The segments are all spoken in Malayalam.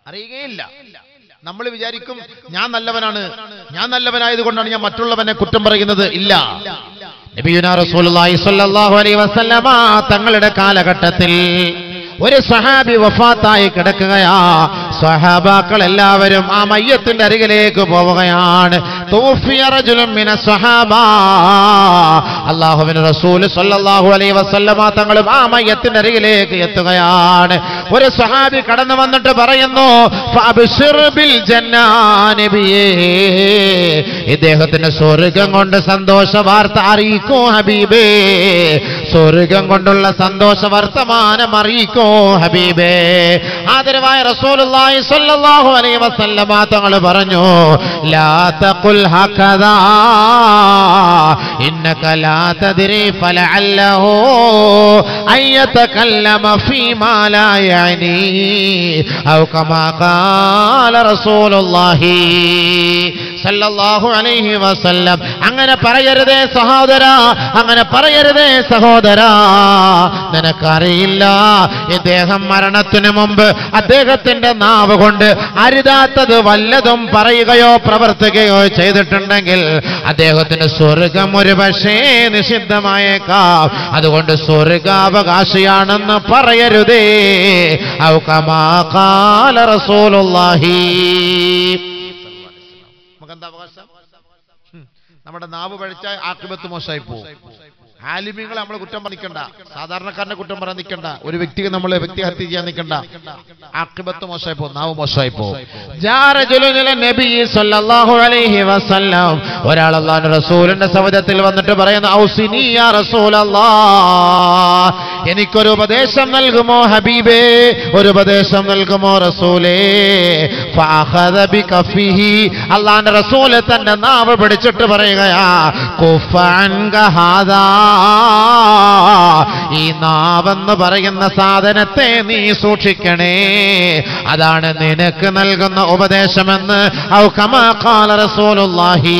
അറിയുകയില്ല നമ്മൾ വിചാരിക്കും ഞാൻ നല്ലവനാണ് ഞാൻ നല്ലവനായത് കൊണ്ടാണ് ഞാൻ മറ്റുള്ളവനെ കുറ്റം പറയുന്നത് ഇല്ല നബിയുന റസൂലുള്ളാഹി സ്വല്ലല്ലാഹു അലൈഹി വസല്ലമ തങ്ങളുടെ കാലഘട്ടത്തിൽ ഒരു സഹാബി വഫാത്തായി കിടക്കുകയാ സ്വഹാബാക്കൾ എല്ലാവരും ആ മയ്യത്തിന്റെ അരികിലേക്ക് പോവുകയാണ് തൂഫിയ റജുലുൻ മിന സ്വഹാബ അല്ലാഹുവിന്റെ റസൂൽ സ്വല്ലല്ലാഹു അലൈഹി വസല്ലമ തങ്ങളും ആ മയ്യത്തിന്റെ അരികിലേക്ക് എത്തുകയാണ് ഒരു സ്വഹാബി കടന്നു വന്നിട്ട് പറയുന്നു ഫഅബ്ശിർ ബിൽ ജന്നാ നബിയേ ഇദ്ദേഹത്തിന് സ്വർഗം കൊണ്ട് സന്തോഷ വാർത്ത അറിയിക്കൂ ഹബീബേ സ്വർഗം കൊണ്ടുള്ള സന്തോഷ വർത്തമാനം അറിയിക്കൂ ഹബീബേ ആദരവായ റസൂലുള്ളാഹി സ്വല്ലല്ലാഹു അലൈഹി വസല്ലമ തങ്ങൾ പറഞ്ഞു ലാ തഖുൽ ഹകദാ ഇന്നക ലാ തദ്രി ഫലഅല്ലഹു അൻ യതകല്ലമ ഫീമാ ലാ യഅനി ഔ കമാ ഖാല റസൂലുള്ളാഹി സല്ലല്ലാഹു അലൈഹി വസല്ലം അങ്ങനെ പറയരുതേ സഹോദര അങ്ങനെ പറയരുതേ സഹോദര നിനക്കറിയില്ല ഇദ്ദേഹം മരണത്തിന് മുമ്പ് അദ്ദേഹത്തിന്റെ നാവ് കൊണ്ട് അരുതാത്തത് വല്ലതും പറയുകയോ പ്രവർത്തിക്കുകയോ ചെയ്തിട്ടുണ്ടെങ്കിൽ അദ്ദേഹത്തിന് സ്വർഗം ഒരു പക്ഷേ നിഷിദ്ധമായേക്കാം അതുകൊണ്ട് സ്വർഗാവകാശിയാണെന്ന് പറയരുതേ ഔ കമാ ഖാല റസൂലുള്ളാഹി നമുക്കെന്താ അവകാശം ഹും. നമ്മുടെ നാവ് പഴിച്ച ആക്രിപത്ത് മോശമായി പോകും ആലിമ്യങ്ങളെ നമ്മൾ കുറ്റം പറഞ്ഞിക്കണ്ട സാധാരണക്കാരനെ കുറ്റം പറയാൻ നിൽക്കണ്ട ഒരു വ്യക്തിക്ക് നമ്മൾ വ്യക്തി ഹത്യ ചെയ്യാൻ നിൽക്കണ്ട ആക്രിപത്ത് മോശമായി പോകും നാവ് മോശമായി പോകും ഒരാൾ അള്ളാഹു റസൂലിന്റെ സമുദ്രത്തിൽ വന്നിട്ട് പറയുന്ന ഔസിനി യാ റസൂലല്ലാ എനിക്കൊരു ഉപദേശം നൽകുമോ ഹബീബേ ഒരു ഉപദേശം നൽകുമോ റസൂലേ ഫഅഖദ ബികഫിഹി അള്ളാന്റെ റസൂല് തന്റെ നാവ് പിടിച്ചിട്ട് പറയുകയാ കുഫ അൻക ഹാദാ ഈ നാവെന്ന് പറയുന്ന സാധനത്തെ നീ സൂക്ഷിക്കണേ അതാണ് നിനക്ക് നൽകുന്ന ഉപദേശമെന്ന് ഔ കമാ ഖാല റസൂലുള്ളാഹി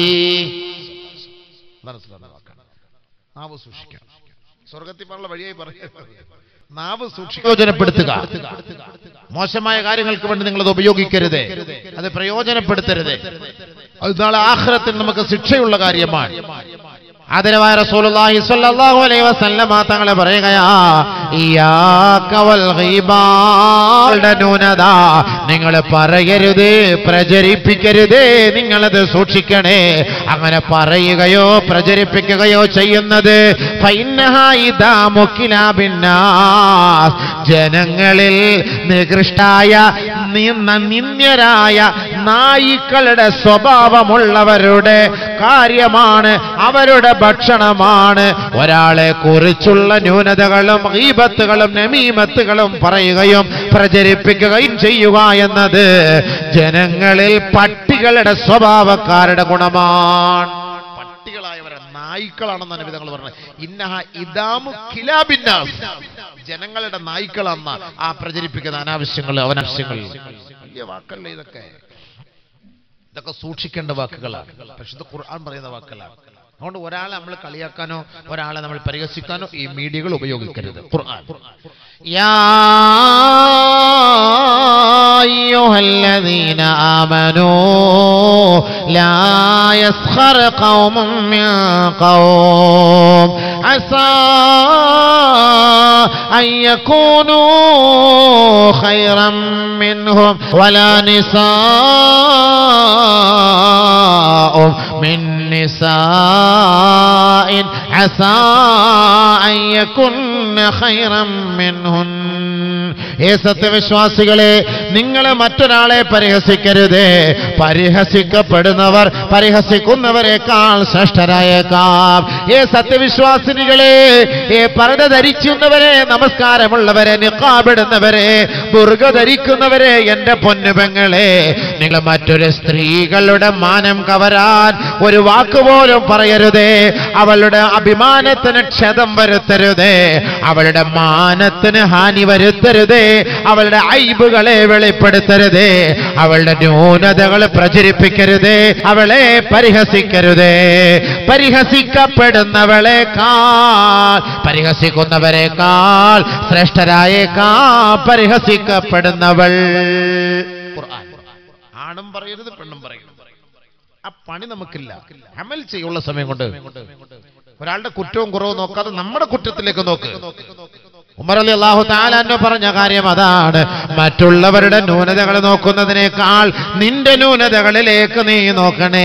നാവ് സൂക്ഷിക്കണം സ്വർഗത്തിൽ പറഞ്ഞ വഴിയായി പറയുക നാവ് സൂക്ഷിക്കോചനപ്പെടുത്തുക മോശമായ കാര്യങ്ങൾക്ക് വേണ്ടി നിങ്ങൾ അത് ഉപയോഗിക്കരുത് അത് പ്രയോജനപ്പെടുത്തരുത് അത് നാളെ ആഖിറത്തിൽ നമുക്ക് ശിക്ഷയുള്ള കാര്യമാണ് ആദരവായ റസൂലുള്ളാഹി സ്വല്ലല്ലാഹു അലൈഹി വസല്ലമ തങ്ങളെ പറയുകയാ ഇയ്യാക വൽ ഗീബാളുടെ ന്യൂനത നിങ്ങൾ പറയരുത് പ്രചരിപ്പിക്കരുത് നിങ്ങളത് സൂക്ഷിക്കണേ അങ്ങനെ പറയുകയോ പ്രചരിപ്പിക്കുകയോ ചെയ്യുന്നത് ഫൈന്നഹാ ഇദാ മുക്കിലാ ബിന്നാസ്. ജനങ്ങളിൽ നികൃഷ്ടായ നി- നിന്ദ്യരായ നായിക്കളുടെ സ്വഭാവമുള്ളവരുടെ കാര്യമാണ് അവരുടെ ഭക്ഷണമാണ് ഒരാളെ കുറിച്ചുള്ള ന്യൂനതകളും ഈപത്തുകളും നമീമത്തുകളും പറയുകയും പ്രചരിപ്പിക്കുകയും ചെയ്യുക എന്നത് ജനങ്ങളിൽ പട്ടികളുടെ സ്വഭാവക്കാരുടെ ഗുണമാണ് പട്ടികളായവരെ നായ്ക്കളാണെന്നാണ് വിധങ്ങൾ പറഞ്ഞത് ഇന്നഹ ഇദാമു കിലാബിന്നാസ് ജനങ്ങളുടെ നായ്ക്കളാണ് ആ പ്രചരിപ്പിക്കുന്ന അനാവശ്യങ്ങൾ അവനാവശ്യങ്ങൾ വലിയ വാക്കല്ലേ ഇതൊക്കെ ഇതൊക്കെ സൂക്ഷിക്കേണ്ട വാക്കുകളാണ് പക്ഷെ ഇത് ഖുർആൻ പറയുന്ന വാക്കുകളാണ് അതുകൊണ്ട് ഒരാളെ നമ്മൾ കളിയാക്കാനോ ഒരാളെ നമ്മൾ പരിഹസിക്കാനോ ഈ മീഡിയകൾ ഉപയോഗിക്കരുത് ഖുർആൻ യാ أيها الذين آمنوا لا يسخر قوم من قوم عسى أن يكونوا خيرا منهم ولا نساء من نساء عسى أن يكن خيرا منهن ഏ സത്യവിശ്വാസികളെ നിങ്ങൾ മറ്റൊരാളെ പരിഹസിക്കരുത് പരിഹസിക്കപ്പെടുന്നവർ പരിഹസിക്കുന്നവരെക്കാൾ ശ്രേഷ്ഠരായേക്കാം ഏ സത്യവിശ്വാസിനികളെ ഏ പരത ധരിക്കുന്നവരെ നമസ്കാരമുള്ളവരെ നിക്കാബിടുന്നവരെ ബുർഗ ധരിക്കുന്നവരെ എന്റെ പൊന്നുപെങ്ങളെ നിങ്ങൾ മറ്റൊരു സ്ത്രീകളുടെ മാനം കവരാൻ ഒരു വാക്കുപോലും പറയരുതേ അവളുടെ അഭിമാനത്തിന് ക്ഷതം വരുത്തരുതേ അവളുടെ മാനത്തിന് ഹാനി വരുത്തരുതേ അവളുടെ ഐബുകളെ വെളിപ്പെടുത്തരുതേ അവളുടെ ന്യൂനതകൾ പ്രചരിപ്പിക്കരുതേ അവളെ പരിഹസിക്കരുതേ പരിഹസിക്കപ്പെടുന്നവളെക്കാൾ പരിഹസിക്കുന്നവരെക്കാൾ ശ്രേഷ്ഠരായേക്കാ പരിഹസിക്കപ്പെടുന്നവൾ ഖുർആൻ. ആണും പറയരുത് പെണ്ണും പറയരുത് ആ പണി നമുക്കില്ല അമൽ ചെയ്യുള്ള സമയം കൊണ്ട് ഒരാളുടെ കുറ്റവും കുറവും നോക്കാതെ നമ്മുടെ കുറ്റത്തിലേക്ക് നോക്ക് ഉമർ അലി അള്ളാഹു താലാന്ന് പറഞ്ഞ കാര്യം അതാണ് മറ്റുള്ളവരുടെ ന്യൂനതകൾ നോക്കുന്നതിനേക്കാൾ നിന്റെ ന്യൂനതകളിലേക്ക് നീ നോക്കണേ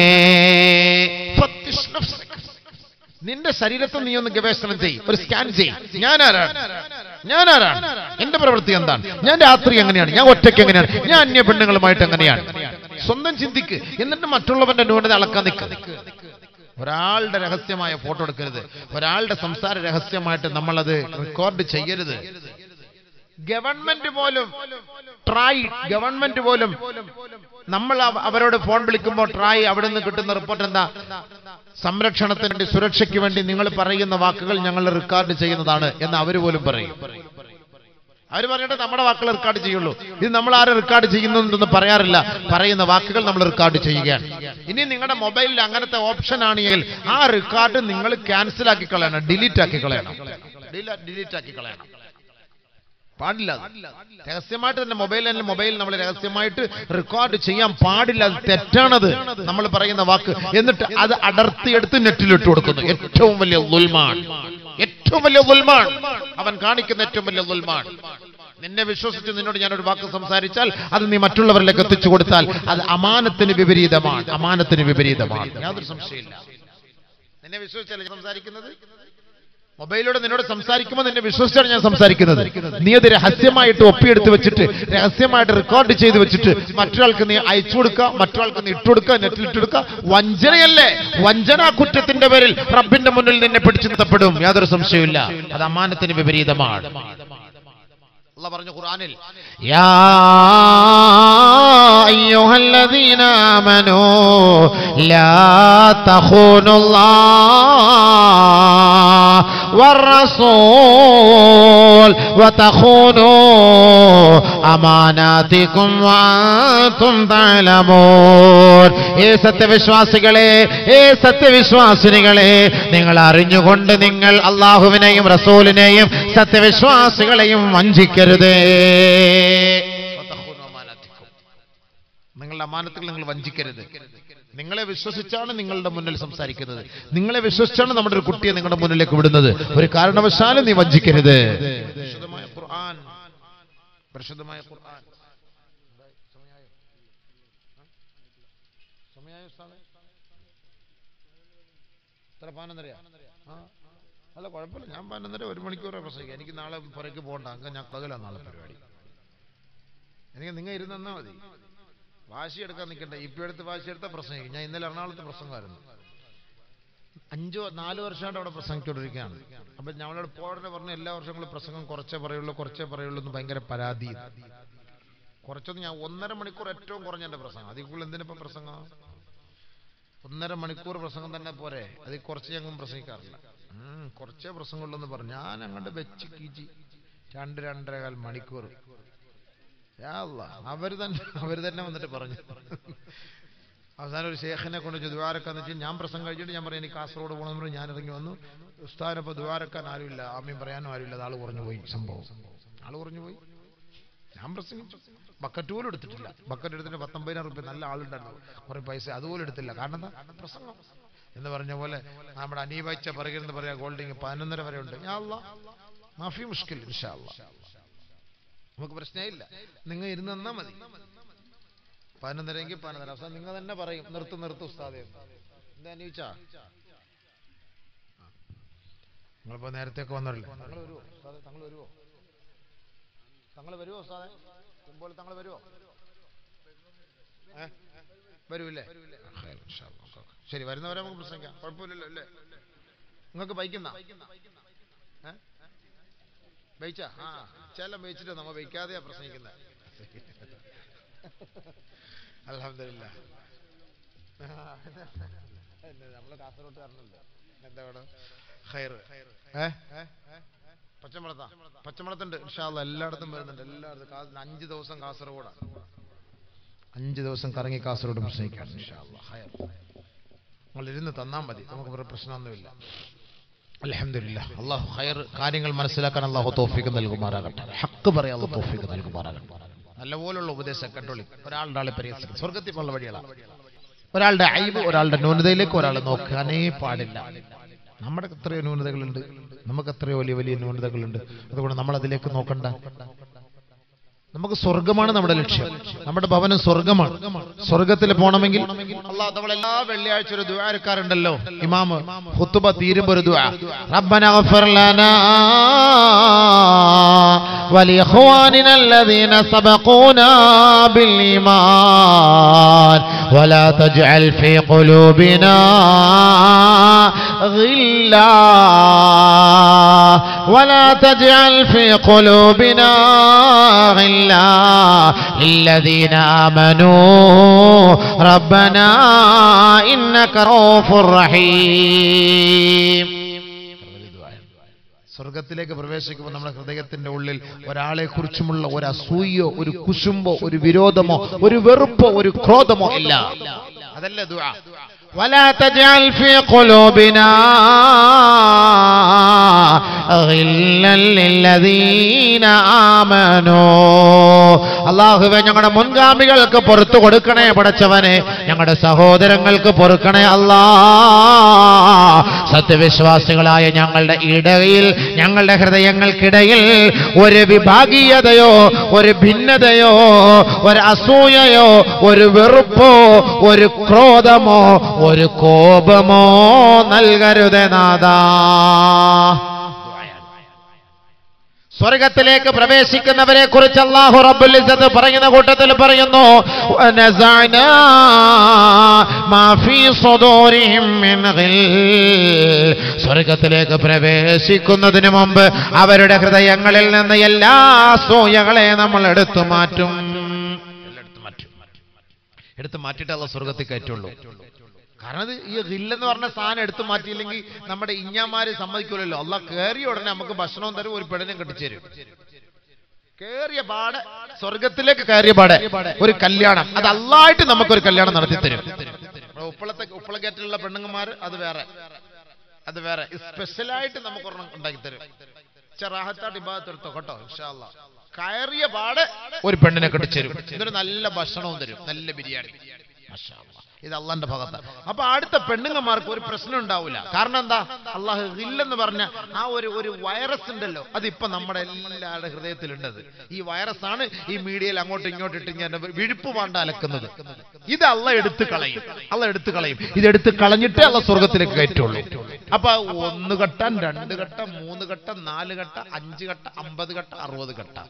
ഫത്തിഷ് നഫ്സക്. നിന്റെ ശരീരത്തെ നീ ഒന്ന് ഗവേഷണം ചെയ് ഒരു സ്കാൻ ചെയ് ഞാൻ ആരാണ് ഞാൻ ആരാണ് എന്റെ പ്രവൃത്തി എന്താണ് ഞാൻ രാത്രി എങ്ങനെയാണ് ഞാൻ ഒറ്റയ്ക്ക് എങ്ങനെയാണ് ഞാൻ അന്യ പെണ്ണുങ്ങളുമായിട്ട് എങ്ങനെയാണ് സ്വന്തം ചിന്തിക്ക് എന്നിട്ട് മറ്റുള്ളവന്റെ ന്യൂനത അളക്കാൻ നിൽക്ക് ഒരാളുടെ രഹസ്യമായ ഫോട്ടോ എടുക്കരുത് ഒരാളുടെ സംസാര രഹസ്യമായിട്ട് നമ്മളത് റെക്കോർഡ് ചെയ്യരുത് ഗവൺമെന്റ് പോലും ട്രായ് ഗവൺമെന്റ് പോലും നമ്മൾ അവ- അവരോട് ഫോൺ വിളിക്കുമ്പോൾ ട്രായ് അവിടെ നിന്ന് കിട്ടുന്ന റിപ്പോർട്ട് എന്താ സംരക്ഷണത്തിന് വേണ്ടി സുരക്ഷയ്ക്ക് വേണ്ടി നിങ്ങൾ പറയുന്ന വാക്കുകൾ ഞങ്ങൾ റെക്കോർഡ് ചെയ്യുന്നതാണ് എന്ന് അവർ പോലും പറയും അവർ പറഞ്ഞിട്ട് നമ്മുടെ വാക്കുകൾ റെക്കോർഡ് ചെയ്യുള്ളൂ ഇത് നമ്മൾ ആരും റെക്കോർഡ് ചെയ്യുന്നുണ്ടെന്ന് പറയാറില്ല പറയുന്ന വാക്കുകൾ നമ്മൾ റെക്കോർഡ് ചെയ്യുകയാണ് ഇനി നിങ്ങളുടെ മൊബൈലിൽ അങ്ങനത്തെ ഓപ്ഷൻ ആണെങ്കിൽ ആ റെക്കോർഡ് നിങ്ങൾ ക്യാൻസൽ ആക്കി കളയണം ഡിലീറ്റ് ആക്കി കളയണം ഡിലീറ്റ് ആക്കി കളയണം പാടില്ല അത്. രഹസ്യമായിട്ട് തന്നെ മൊബൈൽ തന്നെ മൊബൈൽ നമ്മൾ രഹസ്യമായിട്ട് റെക്കോർഡ് ചെയ്യാൻ പാടില്ല അത് തെറ്റാണത് നമ്മൾ പറയുന്ന വാക്ക് എന്നിട്ട് അത് അടർത്തിയെടുത്ത് നെറ്റിലിട്ട് കൊടുക്കുന്നു ഏറ്റവും വലിയ ദുൽമാൻ ഏറ്റവും വലിയ ദുൽമാൻ അവൻ കാണിക്കുന്ന ഏറ്റവും വലിയ ദുൽമാൻ നിന്നെ വിശ്വസിച്ച് നിന്നോട് ഞാനൊരു വാക്ക് സംസാരിച്ചാൽ അത് നീ മറ്റുള്ളവരിലേക്ക് എത്തിച്ചു കൊടുത്താൽ അത് അമാനത്തിന് വിപരീതമാണ് അമാനത്തിന് വിപരീതമാണ് യാതൊരു സംശയമില്ല നിന്നെ വിശ്വസിച്ചല്ലേ ഞാൻ സംസാരിക്കുന്നത് മൊബൈലിലൂടെ നിന്നോട് സംസാരിക്കുമ്പോൾ നിന്നെ വിശ്വസിച്ചാണ് ഞാൻ സംസാരിക്കുന്നത് നീ അത് രഹസ്യമായിട്ട് ഒപ്പിയെടുത്ത് വെച്ചിട്ട് രഹസ്യമായിട്ട് റെക്കോർഡ് ചെയ്ത് വെച്ചിട്ട് മറ്റൊരാൾക്ക് നീ അയച്ചു കൊടുക്കുക മറ്റൊരാൾക്ക് നീ ഇട്ടുകൊടുക്കുക നെറ്റിൽ ഇട്ടുകൊടുക്കുക വഞ്ചനയല്ലേ വഞ്ചനാ കുറ്റത്തിന്റെ പേരിൽ റബ്ബിന്റെ മുന്നിൽ നിന്നെ പിടിച്ചു നിർത്തപ്പെടും യാതൊരു സംശയമില്ല അത് അമ്മാനത്തിന് വിപരീതമാണ് അള്ളാഹ് പറഞ്ഞു ഖുർആനിൽ യാ അയ്യുഹല്ലദീന ആമനൂ ലാ തഖൂനുല്ലാഹ والرسول وتخونوا أماناتكم وأنتم تعلمون ഏ സത്യവിശ്വാസികളെ ഏ സത്യവിശ്വാസിനികളെ നിങ്ങൾ അറിഞ്ഞുകൊണ്ട് നിങ്ങൾ അള്ളാഹുവിനെയും റസൂലിനെയും സത്യവിശ്വാസികളെയും വഞ്ചിക്കരുതേ നിങ്ങളുടെ അമാനത്തുകൾ നിങ്ങൾ വഞ്ചിക്കരുത് നിങ്ങളെ വിശ്വസിച്ചാണ് നിങ്ങളുടെ മുന്നിൽ സംസാരിക്കുന്നത് നിങ്ങളെ വിശ്വസിച്ചാണ് നമ്മുടെ ഒരു കുട്ടിയെ നിങ്ങളുടെ മുന്നിലേക്ക് വിടുന്നത് ഒരു കാരണവശാലും നീ വഞ്ചിക്കരുത് പരിശുദ്ധമായ ഖുർആൻ പരിശുദ്ധമായ ഖുർആൻ സമയായോ ഉസ്താദേ? എത്ര പതിനൊന്നരയാ ആ. അല്ല കുഴപ്പമില്ല ഞാൻ പതിനൊന്നര ഒരു മണിക്കൂറേ പ്രസംഗിക്കാം എനിക്ക് നാളെ പുറയ്ക്ക് പോകണ്ട അങ്ങ് ഞാൻ പകലാണ് നാളെ പരിപാടി എനിക്ക് നിങ്ങൾ ഇരുന്ന് തന്നാ മതി വാശി എടുക്കാൻ നിൽക്കണ്ട ഇപ്പൊ എടുത്ത് വാശി എടുത്ത പ്രസംഗിക്കും ഞാൻ ഇന്നലെ എറണാകുളത്ത് പ്രസംഗമായിരുന്നു അഞ്ചോ നാല് വർഷമായിട്ട് അവിടെ പ്രസംഗിച്ചുകൊണ്ടിരിക്കുകയാണ് അപ്പൊ ഞങ്ങളോട് പോടനെ പറഞ്ഞ എല്ലാ വർഷങ്ങളും പ്രസംഗം കുറച്ചേ പറയുള്ളൂ കുറച്ചേ പറയുള്ളൂ എന്ന് ഭയങ്കര പരാതി കുറച്ചൊന്നും ഞാൻ ഒന്നര മണിക്കൂർ ഏറ്റവും കുറഞ്ഞ എന്റെ പ്രസംഗം അതിൽ കൂടുതൽ എന്തിനിപ്പം പ്രസംഗം ഒന്നര മണിക്കൂർ പ്രസംഗം തന്നെ പോരെ അതിൽ കുറച്ച് ഞങ്ങൾ പ്രസംഗിക്കാറില്ല ഉം, കുറച്ചേ പ്രസംഗമുള്ളൂ എന്ന് പറഞ്ഞു ഞാൻ അങ്ങോട്ട് വെച്ച് കീച്ചി രണ്ട് രണ്ടരകാൽ മണിക്കൂർ യാ അല്ലാ, അവര് തന്നെ അവര് തന്നെ വന്നിട്ട് പറഞ്ഞു അവസാനം ഒരു ഷേഖിനെ കൊണ്ട് ദ്വാരക്കാന്ന് വെച്ചാൽ ഞാൻ പ്രസംഗം കഴിച്ചിട്ട് ഞാൻ പറഞ്ഞു എനിക്ക് കാസർഗോഡ് പോകണമെന്ന് പറഞ്ഞു ഞാൻ ഇറങ്ങി വന്നു ഉസ്താദിനപ്പോൾ ദ്വാരക്കാൻ ആരുമില്ല ആമ്യം പറയാനും ആരുമില്ല ആള് കുറഞ്ഞു പോയി സംഭവം ആള് കുറഞ്ഞു പോയി ഞാൻ പ്രസംഗിച്ചു ബക്കറ്റ് പോലും എടുത്തിട്ടില്ല ബക്കറ്റ് എടുത്തിട്ട് പത്തൊമ്പതിനായിരം റുപ്യ നല്ല ആളുണ്ടായിരുന്നു കുറെ പൈസ അതുപോലും എടുത്തില്ല കാരണം എന്താ പ്രസംഗം എന്ന് പറഞ്ഞ പോലെ നമ്മുടെ അനീവച്ച പറയുന്നത് പറയാ ഗോൾഡിങ് പതിനൊന്നര വരെ ഉണ്ട് ഞാൻ അല്ലാ, മാഫി മുഷ്കിൽ ഇൻഷാ അല്ലാ. നമുക്ക് പ്രശ്നമില്ല നിങ്ങൾ ഇരുന്ന് തന്നാ മതി പതിനൊന്നരയെങ്കിൽ പതിനൊന്നര അവസാനം നിങ്ങൾ തന്നെ പറയും നിർത്ത് നിർത്ത് ഉസ്താദെ എന്താ അന്വേഷിച്ചാ നിങ്ങളിപ്പോ നേരത്തെയൊക്കെ വന്നല്ലോ തങ്ങൾ വരുമോ ഉസ്താദെ തങ്ങൾ വരുമോ തങ്ങൾ വരുമോ ഉസ്താദെ മുമ്പോൾ തങ്ങൾ വരുമോ ഏ? വരൂല്ലേ ഖൈർ, ഇൻഷാ അല്ലാ. Okay, okay. ശരി വരുന്നവരെ നമുക്ക് പ്രസംഗിക്കാം കുഴപ്പമില്ലല്ലോ അല്ലേ നിങ്ങൾക്ക് ബൈക്കുന്ന ബൈച്ച ആ ചെല്ലം ബൈച്ചിട്ട് നമ്മ ബൈക്കാതെയാ പ്രസംഗിക്കുന്നത് അലഹമില്ല നമ്മള് കാസർഗോട്ട് കാരണല്ലോ എന്താ ഇവിടെ ഖൈർ ഏ പച്ചമളത്താ പച്ചമളത്തുണ്ട് ഇൻഷാല്ല എല്ലായിടത്തും വരുന്നുണ്ട് എല്ലായിടത്തും കാ- അഞ്ച് ദിവസം കാസർഗോഡാണ് അഞ്ച് ദിവസം കറങ്ങി കാസർഗോഡ് പ്രശ്നിക്കാണ് ഇൻഷാല്ല ഖൈർ നിങ്ങൾ ഇരുന്ന് തന്നാൽ മതി നമുക്ക് വേറെ പ്രശ്നമൊന്നുമില്ല അലഹമില്ല അള്ളാഹു ഖൈർ കാര്യങ്ങൾ മനസ്സിലാക്കാൻ അള്ളാഹു തോഫിക്ക് നൽകുമാറാകട്ടെ ഹക്ക് പറയാൻ അള്ളാഹു തോഫിക്ക് നൽകുമാറാകട്ടെ നല്ലപോലുള്ള ഉപദേശം കണ്ടോളി ഒരാളുടെ ആളെ പരിഹസിക്കും സ്വർഗത്തിൽ പോകുന്ന വഴികളാണ് ഒരാളുടെ അയവ് ഒരാളുടെ ന്യൂനതയിലേക്ക് ഒരാൾ നോക്കാനേ പാടില്ല നമ്മുടെ എത്രയോ ന്യൂനതകളുണ്ട് നമുക്ക് എത്രയോ വലിയ വലിയ ന്യൂനതകളുണ്ട് അതുകൊണ്ട് നമ്മൾ അതിലേക്ക് നോക്കണ്ട നമുക്ക് സ്വർഗമാണ് നമ്മുടെ ലക്ഷ്യം നമ്മുടെ ഭവനം സ്വർഗമാണ് സ്വർഗത്തിൽ പോകണമെങ്കിൽ അള്ളാഹ് നമ്മൾ എല്ലാ വെള്ളിയാഴ്ച ഒരു ദുആരക്കാരുണ്ടല്ലോ ഇമാമ് ഹുത്തുബ തീരുമ്പോ ഒരു ദുആ റബ്ബന ഗഫർ ലനാ ولإخواننا الذين سبقونا بالإيمان ولا تجعل في قلوبنا غلا ولا تجعل في قلوبنا غلا للذين آمنوا ربنا إنك رؤوف رحيم സ്വർഗത്തിലേക്ക് പ്രവേശിക്കുമ്പോൾ നമ്മുടെ ഹൃദയത്തിന്റെ ഉള്ളിൽ ഒരാളെ കുറിച്ചുമുള്ള ഒരു അസൂയോ ഒരു കുശുമ്പോ ഒരു വിരോധമോ ഒരു വെറുപ്പോ ഒരു ക്രോധമോ ഇല്ല അതല്ല ദുആ ولا تجعل في قلوبنا غلا للذين آمنوا അള്ളാഹുവെ ഞങ്ങളുടെ മുൻഗാമികൾക്ക് പുറത്തു കൊടുക്കണേ പടച്ചവനെ ഞങ്ങളുടെ സഹോദരങ്ങൾക്ക് പൊറുക്കണേ അല്ലാ സത്യവിശ്വാസികളായ ഞങ്ങളുടെ ഇടയിൽ ഞങ്ങളുടെ ഹൃദയങ്ങൾക്കിടയിൽ ഒരു വിഭാഗീയതയോ ഒരു ഭിന്നതയോ ഒരു അസൂയയോ ഒരു വെറുപ്പോ ഒരു ക്രോധമോ ഒരു കോപമോ നൽകരുതേ നാദാ സ്വർഗത്തിലേക്ക് പ്രവേശിക്കുന്നവരെ കുറിച്ച് അള്ളാഹു റബ്ബുൽ ഇസ്സത്ത് പറയുന്ന കൂട്ടത്തിൽ പറയുന്നു "വനസഅനാ മാ ഫീ സുദൂരിഹിം മിൻ ഗിൽ." സ്വർഗത്തിലേക്ക് പ്രവേശിക്കുന്നതിന് മുമ്പ് അവരുടെ ഹൃദയങ്ങളിൽ നിന്ന് എല്ലാ സൂയകളെ നമ്മൾ എടുത്തു മാറ്റും എടുത്തു മാറ്റും എടുത്തു മാറ്റിയിട്ട് അല്ല സ്വർഗത്തിൽ കയറ്റുള്ളൂ കാരണം ഇത് ഈ ഹില്ലെന്ന് പറഞ്ഞ സാധനം എടുത്തു മാറ്റിയില്ലെങ്കിൽ നമ്മുടെ ഇഞ്ഞാമാര് സമ്മതിക്കൂലല്ലോ അല്ല കയറിയ ഉടനെ നമുക്ക് ഭക്ഷണവും തരും ഒരു പെടനും കെട്ടിച്ചേരും കേറിയ പാടെ സ്വർഗത്തിലേക്ക് കയറിയ പാടെ ഒരു കല്യാണം അത് അല്ലായിട്ട് നമുക്കൊരു കല്യാണം നടത്തി തരും നമ്മുടെ ഉപ്പളത്തെ ഉപ്പളക്കേറ്റിലുള്ള പെണ്ണുങ്ങന്മാർ അത് വേറെ അത് വേറെ സ്പെഷ്യലായിട്ട് നമുക്ക് ഒരെണ്ണം ഉണ്ടാക്കി തരും ചെറാഹത്താട്ട് ഇബാദത്തെടുത്തോ കേട്ടോ ഇൻഷാല്ലാ കയറിയ പാടെ ഒരു പെണ്ണിനെ കെട്ടിച്ചേരും ഇതൊരു നല്ല ഭക്ഷണവും തരും നല്ല ബിരിയാണി മാഷാ അല്ലാ. ഇത് അള്ളാന്റെ ഭാഗത്ത് അപ്പൊ അടുത്ത പെണ്ണുങ്ങന്മാർക്ക് ഒരു പ്രശ്നം ഉണ്ടാവില്ല കാരണം എന്താ അള്ളാഹു ഇല്ലെന്ന് പറഞ്ഞ ആ ഒരു ഒരു വൈറസ് ഉണ്ടല്ലോ അതിപ്പോ നമ്മുടെ എല്ലാവരുടെ ഹൃദയത്തിലുണ്ടത് ഈ വൈറസ് ആണ് ഈ മീഡിയയിൽ അങ്ങോട്ടും ഇങ്ങോട്ടും ഇട്ട് ഇങ്ങനെ വിഴുപ്പ് പാണ്ട അലക്കുന്നത് ഇത് അള്ള എടുത്ത് കളയും അള്ള എടുത്ത് കളയും ഇത് എടുത്ത് കളഞ്ഞിട്ടേ അള്ള സ്വർഗത്തിലേക്ക് കയറ്റുള്ളൂ അപ്പൊ ഒന്ന് ഘട്ടം രണ്ട് ഘട്ടം മൂന്ന് ഘട്ടം നാല് ഘട്ടം അഞ്ച് ഘട്ടം അമ്പത് ഘട്ടം അറുപത് ഘട്ടം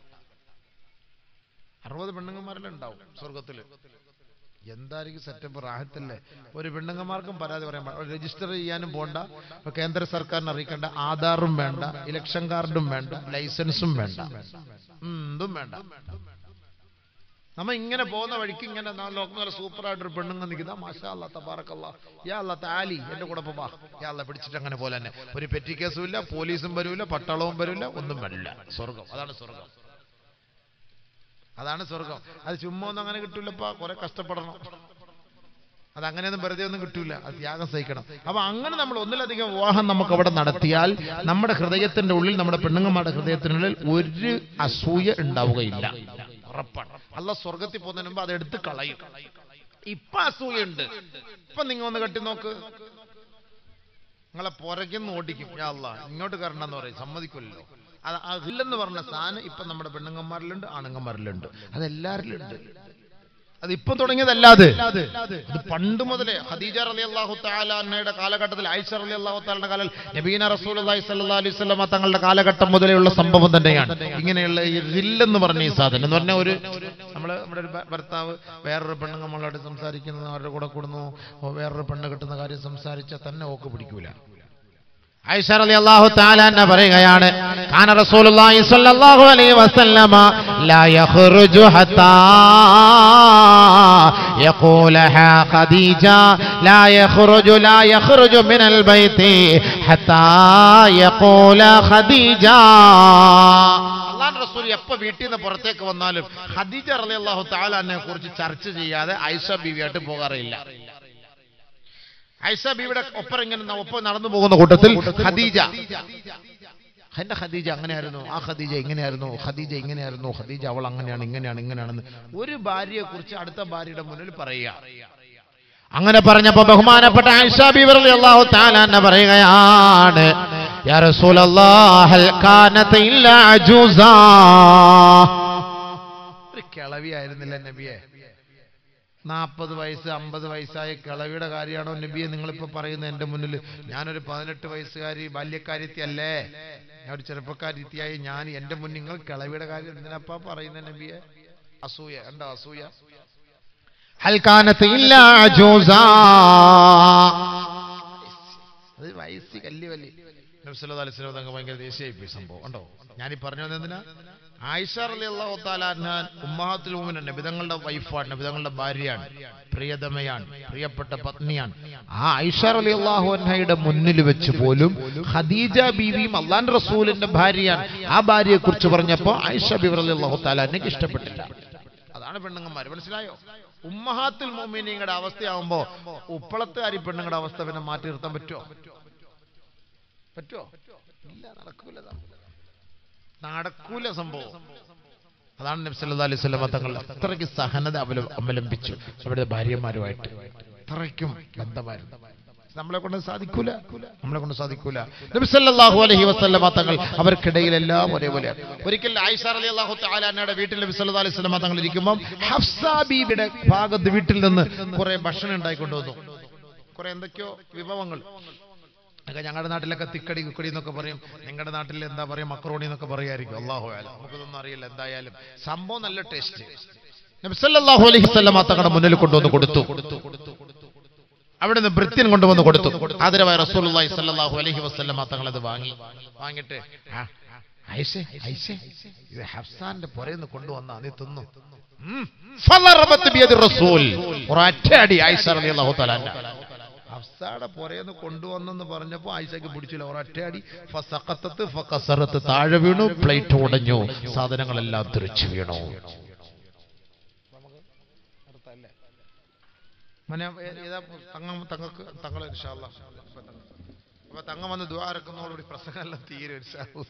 അറുപത് പെണ്ണുങ്ങന്മാരെല്ലാം ഉണ്ടാവും സ്വർഗത്തില് എന്തായിരിക്കും സെറ്റപ്പ് റാഹത്തല്ലേ ഒരു പെണ്ണുങ്ങന്മാർക്കും പരാതി പറയാൻ പാടില്ല രജിസ്റ്റർ ചെയ്യാനും പോണ്ട ഇപ്പൊ കേന്ദ്ര സർക്കാരിന് അറിയിക്കേണ്ട ആധാറും വേണ്ട ഇലക്ഷൻ കാർഡും വേണ്ട ലൈസൻസും വേണ്ട ഉം, എന്തും വേണ്ട നമ്മ ഇങ്ങനെ പോകുന്ന വഴിക്ക് ഇങ്ങനെ ലോകം നല്ല സൂപ്പർ ആയിട്ടൊരു പെണ്ണുങ്ങ നിൽക്കുന്ന മാഷാ അല്ലാ തബാറക്കല്ല യാ അല്ലാ താലി എന്റെ കൂടെ വാ യാ അല്ലാ പിടിച്ചിട്ട് അങ്ങനെ പോലെ തന്നെ ഒരു പെറ്റി കേസും ഇല്ല പോലീസും വരൂല പട്ടാളവും വരൂല ഒന്നും വരില്ല സ്വർഗം അതാണ് സ്വർഗം അതാണ് സ്വർഗം അത് ചുമ്മാ ഒന്നും അങ്ങനെ കിട്ടൂലപ്പാ കുറെ കഷ്ടപ്പെടണം അത് അങ്ങനെയൊന്നും വെറുതെ ഒന്നും കിട്ടൂല അത് ത്യാഗം സഹിക്കണം അപ്പൊ അങ്ങനെ നമ്മൾ ഒന്നിലധികം വിവാഹം നമുക്ക് അവിടെ നടത്തിയാൽ നമ്മുടെ ഹൃദയത്തിന്റെ ഉള്ളിൽ നമ്മുടെ പെണ്ണുങ്ങന്മാരുടെ ഹൃദയത്തിനുള്ളിൽ ഒരു അസൂയ ഉണ്ടാവുകയില്ല ഉറപ്പാണ് അല്ല സ്വർഗത്തിൽ പോകുന്നതിന് മുമ്പ് അത് എടുത്ത് കളയും ഇപ്പൊ അസൂയുണ്ട് ഇപ്പൊ നിങ്ങൾ ഒന്ന് കെട്ടി നോക്ക് നിങ്ങളെ പുറകിന്ന് ഓടിക്കും യാ അല്ലാ ഇങ്ങോട്ട് കയറണ്ടെന്ന് പറയും സമ്മതിക്കില്ലല്ലോ അത് അതില്ലെന്ന് പറഞ്ഞ സാധനം ഇപ്പൊ നമ്മുടെ പെണ്ണുങ്ങന്മാരിലുണ്ട് ആണുങ്ങന്മാരിലുണ്ട് അത് എല്ലാവരിലും ഉണ്ട് അത് ഇപ്പം തുടങ്ങിയതല്ലാതെ അത് പണ്ട് മുതലേ ഖദീജ റലി അള്ളാഹു താലയുടെ കാലഘട്ടത്തിൽ ആയിഷ റലി അള്ളാഹു താലയുടെ കാലം നബീന റസൂൽ അലൈഹി സല്ലാ അലൈഹി സ്വലമ തങ്ങളുടെ കാലഘട്ടം മുതലെയുള്ള സംഭവം തന്നെയാണ് ഇങ്ങനെയുള്ള ഈ ഹില്ലെന്ന് പറഞ്ഞ ഈ സാധനം എന്ന് പറഞ്ഞ ഒരു നമ്മള് നമ്മുടെ ഒരു ഭ- ഭർത്താവ് വേറൊരു പെണ്ണുങ്ങളോട് സംസാരിക്കുന്നത് അവരുടെ കൂടെ കൂടുന്നു ഓ, വേറൊരു പെണ്ണ് കിട്ടുന്ന കാര്യം സംസാരിച്ചാൽ തന്നെ ഓക്ക് പിടിക്കൂല ഐഷ റളിയല്ലാഹു തആല എന്നെ പറയുകയാണ് കാന റസൂലുള്ളാഹി സ്വല്ലല്ലാഹു അലൈഹി വസല്ലമ ലാ യഖ്റുജു ഹത്താ യഖൂലഹാ ഖദീജ ലാ യഖ്റുജു ലാ യഖ്റുജു മിനൽ ബൈത്തി ഹത്താ യഖൂല ഖദീജ അള്ളാഹു റസൂൽ എപ്പോ വീട്ടിൽ നിന്ന് പുറത്തേക്ക് വന്നാലും ഖദീജ റളിയല്ലാഹു തആലാനെ കുറിച്ച് ചർച്ച ചെയ്യാതെ ഐഷ ബീവിയായിട്ട് പോകാറില്ല ഐഷ ബീവിയുടെ ഒപ്പം ഇങ്ങനെ ന- ഒപ്പം നടന്നു പോകുന്ന കൂട്ടത്തിൽ ഖദീജ എന്റെ ഖദീജ അങ്ങനെയായിരുന്നു ആ ഖദീജ ഇങ്ങനെയായിരുന്നു ഖദീജ ഇങ്ങനെയായിരുന്നു ഖദീജ അവൾ അങ്ങനെയാണ് ഇങ്ങനെയാണ് ഇങ്ങനെയാണെന്ന് ഒരു ഭാര്യയെ കുറിച്ച് അടുത്ത ഭാര്യയുടെ മുന്നിൽ പറയുക അങ്ങനെ പറഞ്ഞപ്പോ ബഹുമാനപ്പെട്ട ആയിഷ ബീവി റളിയല്ലാഹു തആല എന്നെ പറയുകയാണ് യാ റസൂലല്ലാഹ് ഹൽ കാനത ഇല്ലാ അജൂസാ ഒരു കിളവിയായിരുന്നില്ല നബിയെ നാൽപ്പത് വയസ്സ് അമ്പത് വയസ്സായ കിളവിയുടെ കാര്യമാണോ നബിയെ നിങ്ങളിപ്പോ പറയുന്നത് എന്റെ മുന്നിൽ ഞാനൊരു പതിനെട്ട് വയസ്സുകാരി ബാല്യക്കാരിത്തി അല്ലേ ഞാൻ ഒരു ചെറുപ്പക്കാരിത്തിയായി ഞാൻ എന്റെ മുന്നിൽ നിങ്ങൾ കിളവിയുടെ കാര്യം എന്തിനപ്പാ പറയുന്നത് നബിയെ അസൂയ എന്താ അസൂയ ഹൽ കാനത്ത് ഇല്ലാ അജൂസാ അത് വയസ്സ് കല്ല് വല്ലി നബ്സല്ലാ അലൈഹി സ്വലം തങ്ങൾ ഭയങ്കര ദേശീയമായി പോയി സംഭവം ഉണ്ടോ ഞാനീ പറഞ്ഞു വന്നത് എന്തിനാ ആയിഷ റളിയല്ലാഹു തആല അൻഹാ ഉമ്മഹാത്തുൽ മുഅ്മിനീൻ നബിതങ്ങളുടെ വൈഫാണ് നബിതങ്ങളുടെ ഭാര്യയാണ് പ്രിയതമയാണ് പ്രിയപ്പെട്ട പത്നിയാണ് ആ ആയിഷ റളിയല്ലാഹു അൻഹയുടെ മുന്നിൽ വെച്ച് പോലും ഖദീജ ബീവിയും അള്ളാഹ് റസൂലിന്റെ ഭാര്യയാണ് ആ ഭാര്യയെ കുറിച്ച് പറഞ്ഞപ്പോൾ ആയിഷ ബീവി റളിയല്ലാഹു തആല എനിക്ക് ഇഷ്ടപ്പെട്ടില്ല അതാണ് പെണ്ണുങ്ങന്മാർ മനസ്സിലായോ ഉമ്മഹാത്തുൽ മോമിനിങ്ങളുടെ അവസ്ഥയാവുമ്പോ ഉപ്പളത്തുകാരി പെണ്ണുങ്ങളുടെ അവസ്ഥ പിന്നെ മാറ്റി നിർത്താൻ പറ്റുമോ പറ്റുമോ ഇല്ല നടക്കൂല സംഭവം. നടക്കൂല സംഭവം അതാണ് നബി സല്ലല്ലാഹു അലൈഹി വസല്ലമ തങ്ങൾ അത്രയ്ക്ക് സഹനത അവല- അവലംബിച്ചു അവരുടെ ഭാര്യമാരുമായിട്ട് അത്രയ്ക്കും ബന്ധമായിരുന്നു നമ്മളെ കൊണ്ട് സാധിക്കൂല നമ്മളെ കൊണ്ട് സാധിക്കൂല നബി സല്ലല്ലാഹു അലൈഹി വസല്ലമ തങ്ങൾ അവർക്കിടയിൽ എല്ലാം ഒരേപോലെയാണ് ഒരിക്കൽ ആയിഷ റളിയല്ലാഹു തആല അന്നയുടെ വീട്ടിൽ നബി സല്ലല്ലാഹു അലൈഹി വസല്ലമ തങ്ങൾ ഇരിക്കുമ്പോൾ ഹഫ്സ ബീബിയുടെ ഭാഗത്ത് വീട്ടിൽ നിന്ന് കുറെ ഭക്ഷണം ഉണ്ടായിക്കൊണ്ടുവന്നു കുറെ എന്തൊക്കെയോ വിഭവങ്ങൾ ഒക്കെ ഞങ്ങളുടെ നാട്ടിലൊക്കെ തിക്കടി കുക്കടി എന്നൊക്കെ പറയും നിങ്ങളുടെ നാട്ടിൽ എന്താ പറയാ മക്രോണി എന്നൊക്കെ പറയായിരിക്കും അള്ളാഹു ആയാലും നമുക്കിതൊന്നും അറിയില്ല എന്തായാലും സംഭവം നല്ല ടേസ്റ്റ് നബ്സല്ലാഹു അലൈഹി സ്വല്ലമ തങ്ങളുടെ മുന്നിൽ കൊണ്ടുവന്ന് കൊടുത്തു അവിടെ നിന്ന് ഭൃത്യൻ കൊണ്ടുവന്ന് കൊടുത്തു ആദരവായ റസൂലുള്ളാഹി സ്വല്ലല്ലാഹു അലൈഹി വസല്ലമ തങ്ങൾ അത് വാങ്ങി വാങ്ങിയിട്ട് ആ, ഐഷേ ഐഷേ ഇത് ഹഫ്സാന്റെ പുറയിൽ നിന്ന് കൊണ്ടുവന്ന നീ തിന്നു ഉം. ഫളറബത്ത് ബിയദി റസൂൽ ഒരൊറ്റയടി ആയിഷ റളിയല്ലാഹു തആല അൻഹ. ഹഫ്സാടെ പുറയെന്ന് കൊണ്ടുവന്നെന്ന് പറഞ്ഞപ്പോ ആയിഷയ്ക്ക് പിടിച്ചില്ല ഒരൊറ്റയടി ഫസഖത്തത്ത് ഫകസറത്ത് താഴെ വീണു പ്ലേറ്റ് ഉടഞ്ഞു സാധനങ്ങളെല്ലാം തെറിച്ചു വീണു മനെ ഏ- ഏതാ തങ്ങ തങ്ങൾക്ക് തങ്ങൾ ഇൻഷാല്ല അപ്പൊ തങ്ങ വന്ന് ദ്വാരക്കുന്നതോടുകൂടി പ്രസംഗമെല്ലാം തീരെ ഇൻഷാല്ലാ.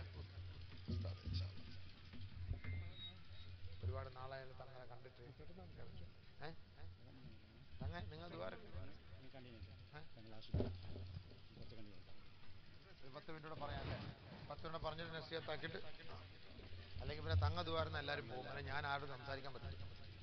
ഒരുപാട് നാളായി തങ്ങളെ കണ്ടിട്ട് ഏ? തങ്ങ നിങ്ങൾ ദ്വാരക്ക ഒരു പത്ത് മിനിറ്റ് കൂടെ പറയാല്ലേ പത്ത് മിനിറ്റ് പറഞ്ഞിട്ട് നസീഹത്താക്കിയിട്ട് അല്ലെങ്കിൽ പിന്നെ തങ്ങ ദ്വാരുന്ന എല്ലാവരും പോകും അങ്ങനെ ഞാൻ ആരോടും സംസാരിക്കാൻ പറ്റില്ല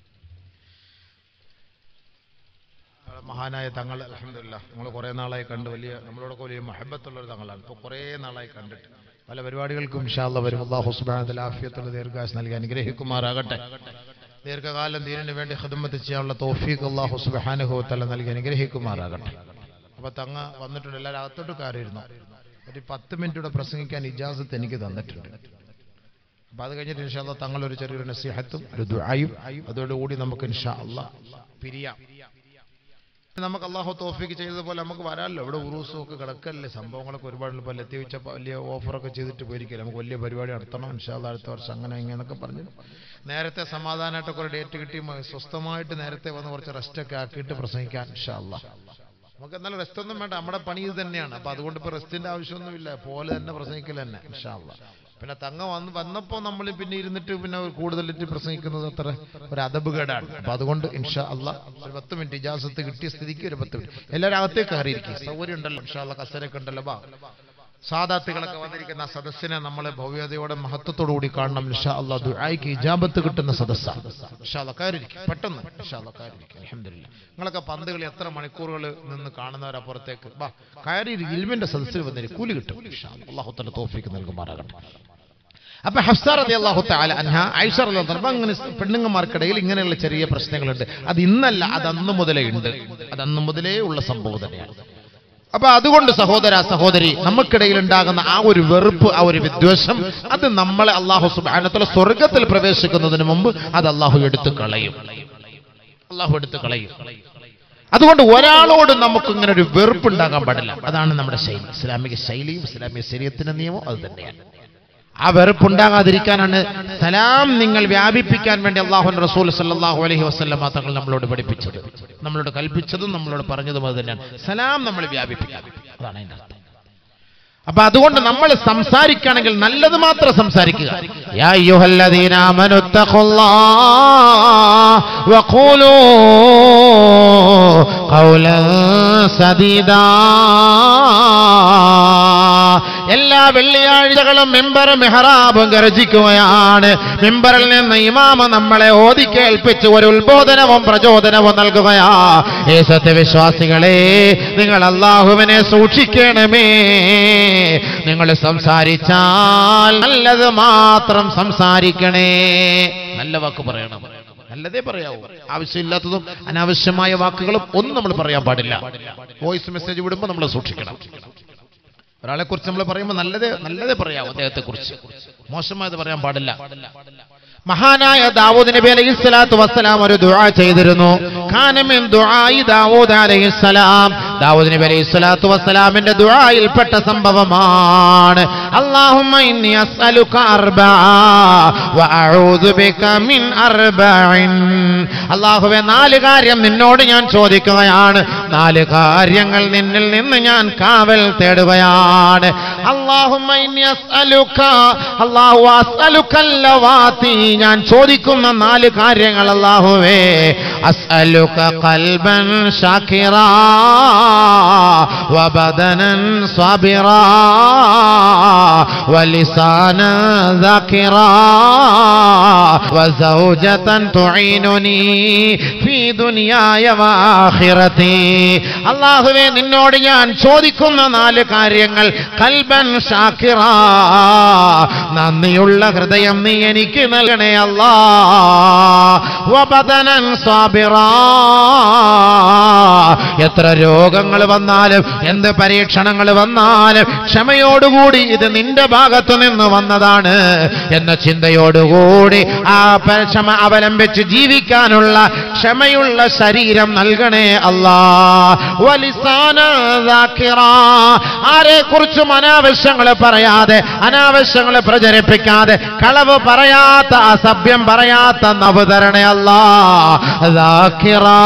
നമ്മളെ മഹാനായ തങ്ങൾ അലഹമില്ല നമ്മൾ കുറേ നാളായി കണ്ട് വലിയ നമ്മളോടൊക്കെ വലിയ മഹബത്തുള്ള ഒരു തങ്ങളാണ് ഇപ്പോൾ കുറേ നാളായി കണ്ടിട്ട് പല പരിപാടികൾക്കും ഇൻഷാല്ല വരും അള്ളാഹു സുബാനത്തിൽ ആഫിയത്തുള്ള ദീർഘാസ് നൽകി അനുഗ്രഹിക്കുമാറാകട്ടെ ദീർഘകാലം ദീനിന് വേണ്ടി ഖിദ്മത്ത് ചെയ്യാനുള്ള തോഫീഖ് അള്ളാഹു സുബാനുഭവത്തല്ല നൽകി അനുഗ്രഹിക്കുമാറാകട്ടെ അപ്പൊ തങ്ങ വന്നിട്ടുണ്ട് എല്ലാവരും അകത്തോട്ട് കയറിയിരുന്നു ഒരു പത്ത് മിനിറ്റ് പ്രസംഗിക്കാൻ ഇജാസത്ത് എനിക്ക് തന്നിട്ടുണ്ട് അപ്പൊ അത് കഴിഞ്ഞിട്ട് ഇൻഷാല്ല തങ്ങൾ ഒരു ചെറിയൊരു നസീഹത്തും ഒരു ദുആയും അതോടുകൂടി നമുക്ക് ഇൻഷാ അള്ളാ പിരിയാം നമുക്ക് അള്ളാഹു തോഫിക്ക് ചെയ്തതുപോലെ നമുക്ക് വരാമല്ലോ ഇവിടെ ഉറൂസും ഒക്കെ കിടക്കല്ലേ സംഭവങ്ങളൊക്കെ ഒരുപാട് ഇപ്പോൾ ലത്തി വലിയ ഓഫറൊക്കെ ചെയ്തിട്ട് പോയിരിക്കില്ല നമുക്ക് വലിയ പരിപാടി നടത്തണം ഇൻഷാല്ല അടുത്ത വർഷം അങ്ങനെ ഇങ്ങനെയൊക്കെ പറഞ്ഞു നേരത്തെ സമാധാനമായിട്ടൊക്കെ ഒരു ഡേറ്റ് കിട്ടി മ- സ്വസ്ഥമായിട്ട് നേരത്തെ വന്ന് കുറച്ച് റെസ്റ്റൊക്കെ ആക്കിയിട്ട് പ്രസംഗിക്കാൻ ഇൻഷാല്ല നമുക്ക് എന്നാലും റെസ്റ്റ് ഒന്നും വേണ്ട നമ്മുടെ പണി ഇത് തന്നെയാണ് അപ്പൊ അതുകൊണ്ട് ഇപ്പൊ റെസ്റ്റിന്റെ ആവശ്യമൊന്നുമില്ല പോലെ തന്നെ പ്രസംഗിക്കൽ തന്നെ ഇൻഷാല്ല പിന്നെ തങ്ങ വന്ന് വന്നപ്പോ നമ്മൾ പിന്നെ ഇരുന്നിട്ട് പിന്നെ കൂടുതലിട്ട് പ്രസംഗിക്കുന്നത് അത്ര ഒരു അതബുകേടാണ് അപ്പൊ അതുകൊണ്ട് ഇൻഷാ അല്ല ഒരു പത്ത് മിനിറ്റ് ഇജാസത്ത് കിട്ടിയ സ്ഥിതിക്ക് ഒരു പത്ത് മിനിറ്റ് എല്ലാവരും അകത്തേക്ക് കയറിയിരിക്കും സൗകര്യം ഉണ്ടല്ലോ ഇൻഷാ അല്ല കസരൊക്കെ ഉണ്ടല്ലോ ബാ സാദാത്തുകളൊക്കെ വന്നിരിക്കുന്ന ആ സദസ്സിനെ നമ്മളെ ഭവ്യതയോടെ മഹത്വത്തോടുകൂടി കാണണം ഇൻഷാ അല്ലാ ദുആയ്ക്ക് ഇജാബത്ത് കിട്ടുന്ന സദസ്സാണ് ഇൻഷാ അല്ലാ കയറിയിരിക്കും പെട്ടെന്ന് ഇൻഷാ അല്ലാ കയറിയിരിക്കും അൽഹംദുലില്ലാ നിങ്ങളൊക്കെ പന്തുകൾ എത്ര മണിക്കൂറുകൾ നിന്ന് കാണുന്നവരപ്പുറത്തേക്ക് വാ കയറി ഇൽമിന്റെ സദസ്സിൽ വന്നിരി കൂലി കിട്ടും ഇൻഷാ അല്ലാ അല്ലാഹു തആല തൗഫീഖ് നൽകുമാറാകട്ടെ അപ്പൊ ഹഫ്സാർ അലി അള്ളാഹു താല അൻഹ ഐഷ അലി അപ്പൊ അങ്ങനെ പെണ്ണുങ്ങന്മാർക്കിടയിൽ ഇങ്ങനെയുള്ള ചെറിയ പ്രശ്നങ്ങളുണ്ട് അത് ഇന്നല്ല അത് അന്ന് മുതലേ ഉണ്ട് അത് അന്ന് മുതലേ ഉള്ള സംഭവം തന്നെയാണ് അപ്പൊ അതുകൊണ്ട് സഹോദര സഹോദരി നമുക്കിടയിൽ ഉണ്ടാകുന്ന ആ ഒരു വെറുപ്പ് ആ ഒരു വിദ്വേഷം അത് നമ്മളെ അള്ളാഹു സുബാനത്തുള്ള സ്വർഗത്തിൽ പ്രവേശിക്കുന്നതിന് മുമ്പ് അത് അള്ളാഹു എടുത്തു കളയും അള്ളാഹു എടുത്തു കളയും അതുകൊണ്ട് ഒരാളോട് നമുക്ക് ഇങ്ങനെ ഒരു വെറുപ്പുണ്ടാകാൻ പാടില്ല അതാണ് നമ്മുടെ ശൈലി ഇസ്ലാമിക ശൈലിയും ഇസ്ലാമിക ശരീരത്തിന്റെ നിയമവും അത് തന്നെയാണ് ആ വെറുപ്പുണ്ടാകാതിരിക്കാനാണ് സലാം നിങ്ങൾ വ്യാപിപ്പിക്കാൻ വേണ്ടി അള്ളാഹു റസൂൽ സല്ലാഹു അലൈഹി വസ്ലമ തങ്ങൾ നമ്മളോട് പഠിപ്പിച്ചത് നമ്മളോട് കൽപ്പിച്ചതും നമ്മളോട് പറഞ്ഞതും അത് തന്നെയാണ് സലാം നമ്മൾ വ്യാപിപ്പിക്കാം അതാണ് അതിന്റെ അർത്ഥം അപ്പൊ അതുകൊണ്ട് നമ്മൾ സംസാരിക്കുകയാണെങ്കിൽ നല്ലത് മാത്രം സംസാരിക്കുക യാ അയ്യുഹല്ലദീന ആമനു തഖുല്ലാഹ് വഖൂലൂ ഖൗലൻ സദീദാ എല്ലാ വെള്ളിയാഴ്ചകളും മെമ്പർ മെഹറാബും ഗർജിക്കുകയാണ് മെമ്പറിൽ നിന്ന് ഇമാമ നമ്മളെ ഓതി കേൾപ്പിച്ച് ഒരു ഉത്ബോധനവും പ്രചോദനവും നൽകുകയാ ഏ സത്യവിശ്വാസികളെ നിങ്ങൾ അള്ളാഹുവിനെ സൂക്ഷിക്കണമേ നിങ്ങൾ സംസാരിച്ചാൽ നല്ലത് മാത്രം സംസാരിക്കണേ നല്ല വാക്ക് പറയണം നല്ലതേ പറയാവൂ ആവശ്യമില്ലാത്തതും അനാവശ്യമായ വാക്കുകളും ഒന്നും നമ്മൾ പറയാൻ പാടില്ല വോയിസ് മെസ്സേജ് വിടുമ്പോൾ നമ്മൾ സൂക്ഷിക്കണം ഒരാളെ കുറിച്ച് നമ്മൾ പറയുമ്പോൾ നല്ലതേ നല്ലതേ പറയാവൂ അദ്ദേഹത്തെ കുറിച്ച് മോശമായത് പറയാൻ പാടില്ല മഹാനായ ദാവൂദ് നബി അലൈഹി സ്വലാത്തു വസ്സലാം ഒരു ദുആ ചെയ്തിരുന്നു ഖാനമിൻ ദുആയി ദാവൂദ് അലൈഹി സ്വലാം ദാവൂദ് നബി അലൈഹി സ്വലാത്തു വസ്സലാമിന്റെ ദുആയിൽപ്പെട്ട സംഭവമാണ് അല്ലാഹുമ്മ ഇന്നി അസ്അലുക അർബഅ വ അഊദു ബിക മിൻ അർബഇൻ അല്ലാഹുവേ നാല് കാര്യം നിന്നോട് ഞാൻ ചോദിക്കുകയാണ് നാല് കാര്യങ്ങൾ നിന്നിൽ നിന്ന് ഞാൻ കാവൽ തേടുകയാണ് അല്ലാഹുമ്മ ഇന്നി അസ്അലുക അല്ലാഹു അസ്അലുക ലവാതി ഞാൻ ചോദിക്കുന്ന നാല് കാര്യങ്ങൾ അല്ലാഹുവേ അസ്അലുക ഖൽബൻ ഷാകിറാ വബദനൻ സ്വബിറാ ولسانا ذاكرا وزوجة تعينني في دنياي وآخرتي അള്ളാഹുവെ നിന്നോട് ഞാൻ ചോദിക്കുന്ന നാല് കാര്യങ്ങൾ കൽബൻ ഷാക്കിറ നന്ദിയുള്ള ഹൃദയം നീ എനിക്ക് നൽകണേ അല്ലാ വബദനൻ സ്വാബിറാ എത്ര രോഗങ്ങൾ വന്നാലും എന്ത് പരീക്ഷണങ്ങൾ വന്നാലും ക്ഷമയോടുകൂടി ഇത് നിന്റെ ഭാഗത്തു നിന്ന് വന്നതാണ് എന്ന ചിന്തയോടുകൂടി ആ പ- ക്ഷമ അവലംബിച്ച് ജീവിക്കാനുള്ള ക്ഷമയുള്ള ശരീരം നൽകണേ അല്ലാ വലിസാന ആരെ കുറിച്ചും അനാവശ്യങ്ങൾ പറയാതെ അനാവശ്യങ്ങൾ പ്രചരിപ്പിക്കാതെ കളവ് പറയാത്ത അസഭ്യം പറയാത്ത നവതരണേ അല്ലാ ദാക്കിറാ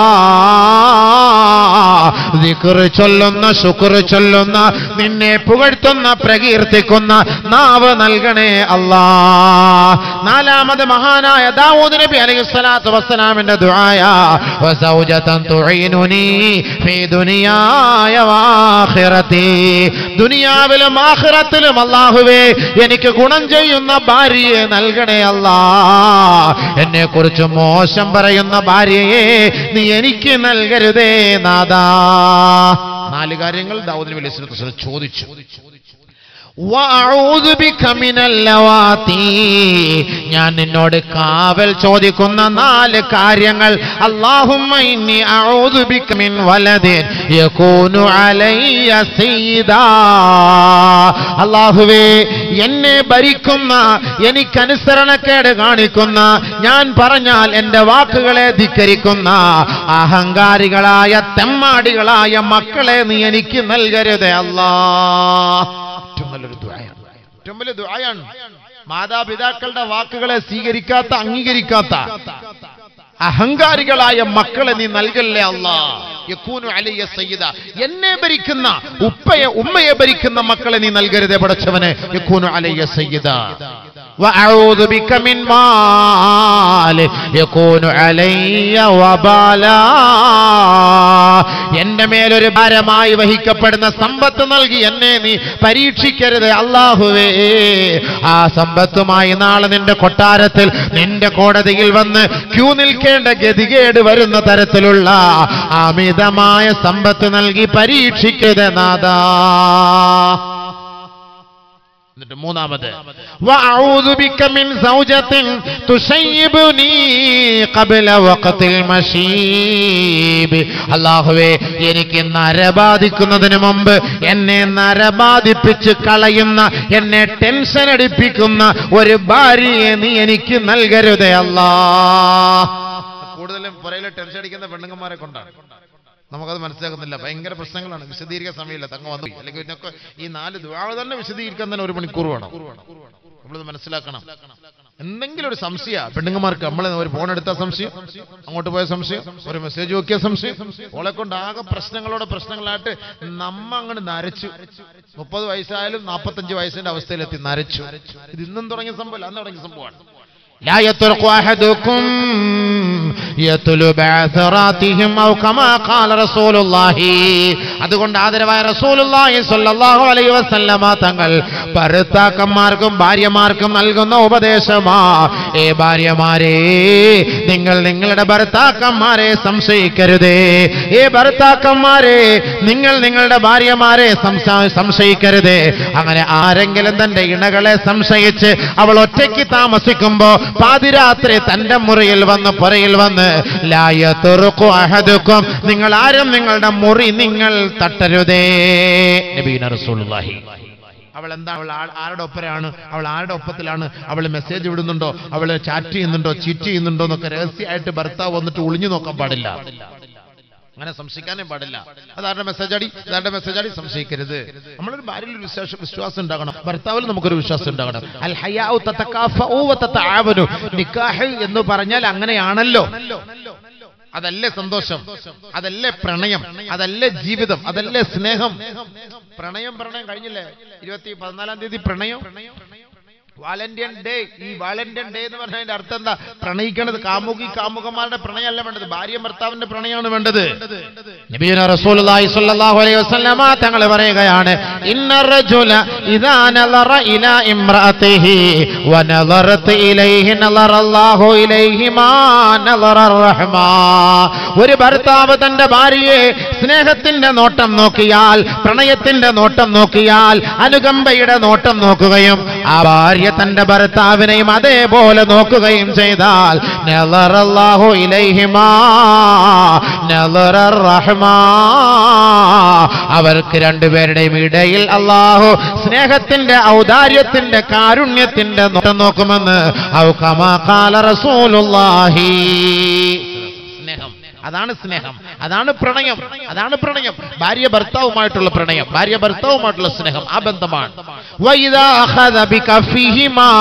ദിക്റ് ചൊല്ലുന്ന ശുക്ർ ചൊല്ലുന്ന നിന്നെ പുകഴ്ത്തുന്ന പ്രകീർത്തിക്കുന്ന നാവ് നൽകണേ അല്ലാ നാലാമത് മഹാനായ ദാവൂദ് നബി അലൈഹി സ്വലാത്തു വസ്സലാമിന്റെ ദുആയ വസൗജതൻ തുഈനുനി ഫീ ദുനിയായ വാഖിറതി ദുനിയാവിലും ആഖിറത്തിലും അല്ലാഹുവേ എനിക്ക് ഗുണം ചെയ്യുന്ന ഭാര്യയെ നൽകണേ അല്ലാ എന്നെ കുറിച്ച് മോശം പറയുന്ന ഭാര്യയെ നീ എനിക്ക് നൽകരുതേ നാദാ നാല് കാര്യങ്ങൾ ദാവൂദ് നബി അലൈഹി സ്വലാത്തു വസ്സലാം ചോദിച്ചു വഅഊദു ബിക മിനൽ ലവാത്തി ഞാൻ നിന്നോട് കാവൽ ചോദിക്കുന്ന നാല് കാര്യങ്ങൾ അല്ലാഹുമ്മ ഇന്നി അഊദു ബിക മിൻ വലദിൻ യകൂനു അലയ്യ സയ്യിദാ അല്ലാഹുവേ എന്നെ ഭരിക്കുന്ന എനിക്ക് അനുസരണക്കേട് കാണിക്കുന്ന ഞാൻ പറഞ്ഞാൽ എൻ്റെ വാക്കുകളെ ധിക്കരിക്കുന്ന അഹങ്കാരികളായ തെമ്മാടികളായ മക്കളെ നീ എനിക്ക് നൽകരുതേ അല്ലാ ഏറ്റവും നല്ലൊരു ദുആയാണ് ഏറ്റവും വലിയ ദുആയാണ് മാതാപിതാക്കളുടെ വാക്കുകളെ സ്വീകരിക്കാത്ത അംഗീകരിക്കാത്ത അഹങ്കാരികളായ മക്കളെ നീ നൽകല്ലേ അല്ലാ യക്കൂനു അലയ്യ സയ്യിദ എന്നെ ഭരിക്കുന്ന ഉപ്പയെ ഉമ്മയെ ഭരിക്കുന്ന മക്കളെ നീ നൽകരുതേ പടച്ചവനെ യക്കൂനു അലയ്യ സയ്യിദ وأعوذ بك من مال يكون علي وبالا എന്റെ മേലൊരു ഭാരമായി വഹിക്കപ്പെടുന്ന സമ്പത്ത് നൽകി എന്നെ നീ പരീക്ഷിക്കരുത് അള്ളാഹുവേ ആ സമ്പത്തുമായി നാളെ നിന്റെ കൊട്ടാരത്തിൽ നിന്റെ കോടതിയിൽ വന്ന് ക്യൂ നിൽക്കേണ്ട ഗതികേട് വരുന്ന തരത്തിലുള്ള അമിതമായ സമ്പത്ത് നൽകി പരീക്ഷിക്കരുത് നാദാ എന്നിട്ട് മൂന്നാമത് വഅഊദു ബിക മിൻ സൗജത്തിൻ തുശയ്യിബുനി ഖബ്ല വഖത്തിൽ മശീബ് അല്ലാഹുവേ എനിക്ക് നരബാധിക്കുന്നതിന് മുമ്പ് എന്നെ നരബാധിപ്പിച്ച് കളയുന്ന എന്നെ ടെൻഷൻ അടിപ്പിക്കുന്ന ഒരു ഭാര്യയെ നീ എനിക്ക് നൽകരുതേ അല്ലാ കൂടുതലും പുറയിലെ ടെൻഷൻ അടിക്കുന്ന പെണ്ണുങ്ങന്മാരെ കൊണ്ടാണ് നമുക്കത് മനസ്സിലാക്കുന്നില്ല ഭയങ്കര പ്രശ്നങ്ങളാണ് വിശദീകരിക്കാൻ സമയമില്ല തങ്ങ വന്നു പോയി. അല്ലെങ്കിൽ ഇതിനൊക്കെ ഈ നാല് ദുആവ് തന്നെ വിശദീകരിക്കാൻ തന്നെ ഒരു മണിക്കൂർ വേണം നമ്മളിത് മനസ്സിലാക്കണം എന്തെങ്കിലും ഒരു സംശയ പെണ്ണുങ്ങന്മാർക്ക് നമ്മൾ ഒരു ഫോൺ എടുത്ത സംശയം അങ്ങോട്ട് പോയ സംശയം ഒരു മെസ്സേജ് നോക്കിയ സംശയം ഓളെ കൊണ്ട് ആകെ പ്രശ്നങ്ങളോടെ പ്രശ്നങ്ങളായിട്ട് നമ്മ അങ്ങോട്ട് നരച്ചു മുപ്പത് വയസ്സായാലും നാൽപ്പത്തഞ്ച് വയസ്സിന്റെ അവസ്ഥയിലെത്തി നരച്ചു ഇത് ഇന്നും തുടങ്ങിയ സംഭവം അന്ന് തുടങ്ങിയ സംഭവമാണ് لا يطرق أحدكم يتلو بعثراتهم أو كما قال رسول الله അതുകൊണ്ട് ആദരവായ റസൂലുള്ളാഹി സ്വല്ലല്ലാഹു അലൈഹി വസല്ലമ തങ്ങൾ ഭർത്താക്കന്മാർക്കും ഭാര്യമാർക്കും നൽകുന്ന ഉപദേശമാ ഏ ഭാര്യമാരെ നിങ്ങൾ നിങ്ങളുടെ ഭർത്താക്കന്മാരെ സംശയിക്കരുതേ ഏ ഭർത്താക്കന്മാരെ നിങ്ങൾ നിങ്ങളുടെ ഭാര്യമാരെ സംശ- സംശയിക്കരുതേ അങ്ങനെ ആരെങ്കിലും തന്റെ ഇണകളെ സംശയിച്ച് അവൾ ഒറ്റയ്ക്ക് താമസിക്കുമ്പോ പാതിരാത്രി തന്റെ മുറിയിൽ വന്ന് പുറയിൽ വന്ന് ലായ തുറക്കു അഹദുക്കും നിങ്ങൾ ആരും നിങ്ങളുടെ മുറി നിങ്ങൾ തട്ടരുതേ നബീന റസൂലുള്ളാഹി അവൾ എന്താ അവൾ ആ- ആരുടെ ഒപ്പരയാണ് അവൾ ആരുടെ ഒപ്പത്തിലാണ് അവൾ മെസ്സേജ് വിടുന്നുണ്ടോ അവൾ ചാറ്റ് ചെയ്യുന്നുണ്ടോ ചീറ്റ് ചെയ്യുന്നുണ്ടോ എന്നൊക്കെ രഹസ്യമായിട്ട് ഭർത്താവ് വന്നിട്ട് ഒളിഞ്ഞു നോക്കാൻ പാടില്ല അങ്ങനെ സംശയിക്കാനേ പാടില്ല അതാരുടെ മെസ്സേജ് അടി ഇതാരുടെ മെസ്സേജ് അടി സംശയിക്കരുത് നമ്മളൊരു ഭാര്യയിൽ ഒരു വിശ്വാസം വിശ്വാസം ഉണ്ടാകണം ഭർത്താവിൽ നമുക്കൊരു വിശ്വാസം ഉണ്ടാകണം അൽ ഹയാഉ തതകാഫഉ വ തതആവനു നിക്കാഹ് എന്ന് പറഞ്ഞാൽ അങ്ങനെയാണല്ലോ അതല്ലേ സന്തോഷം അതല്ലേ പ്രണയം അതല്ലേ ജീവിതം അതല്ലേ സ്നേഹം പ്രണയം പ്രണയം കഴിഞ്ഞില്ലേ ഇരുപത്തി പതിനാലാം തീയതി പ്രണയം വാലന്റിയൻ ഡേ ഈ വാലന്റിയൻ ഡേ എന്ന് പറഞ്ഞതിന്റെ അർത്ഥം എന്താ പ്രണയിക്കണത് കാമുകി കാമുകന്മാരുടെ പ്രണയമല്ല വേണ്ടത് ഭാര്യ ഭർത്താവിന്റെ പ്രണയമാണ് വേണ്ടത് നബിയുന റസൂലുള്ളാഹി സ്വല്ലല്ലാഹു അലൈഹി വസല്ലമ തങ്ങൾ പറയുകയാണ് ഇന്ന റജുല ഇദാ നളറ ഇലാ ഇംറഅതിഹി വ നളറത ഇലൈഹി നളറല്ലാഹു ഇലൈഹി മാ നളറ റഹ്മാ ഒരു ഭർത്താവ് തന്റെ ഭാര്യയെ സ്നേഹത്തിന്റെ നോട്ടം നോക്കിയാൽ പ്രണയത്തിന്റെ നോട്ടം നോക്കിയാൽ അനുകമ്പയുടെ നോട്ടം നോക്കുകയും ആ ഭാര്യ തന്റെ ഭർത്താവിനെയും അതേപോലെ നോക്കുകയും ചെയ്താൽ നളറല്ലാഹു ഇലൈഹിമാ നളറ റഹ്മാ അവർക്ക് രണ്ടുപേരുടെയും ഇടയിൽ അള്ളാഹു സ്നേഹത്തിന്റെ ഔദാര്യത്തിന്റെ കാരുണ്യത്തിന്റെ നോട്ടം നോക്കുമെന്ന് ഔ കമാ ഖാല റസൂലുള്ളാഹി സ്നേഹം അതാണ് സ്നേഹം അതാണ് പ്രണയം അതാണ് പ്രണയം ഭാര്യ ഭർത്താവുമായിട്ടുള്ള പ്രണയം ഭാര്യ ഭർത്താവുമായിട്ടുള്ള സ്നേഹം ആ ബന്ധമാണ് വൈദാ അഖദ ബികഫിഹിമാ.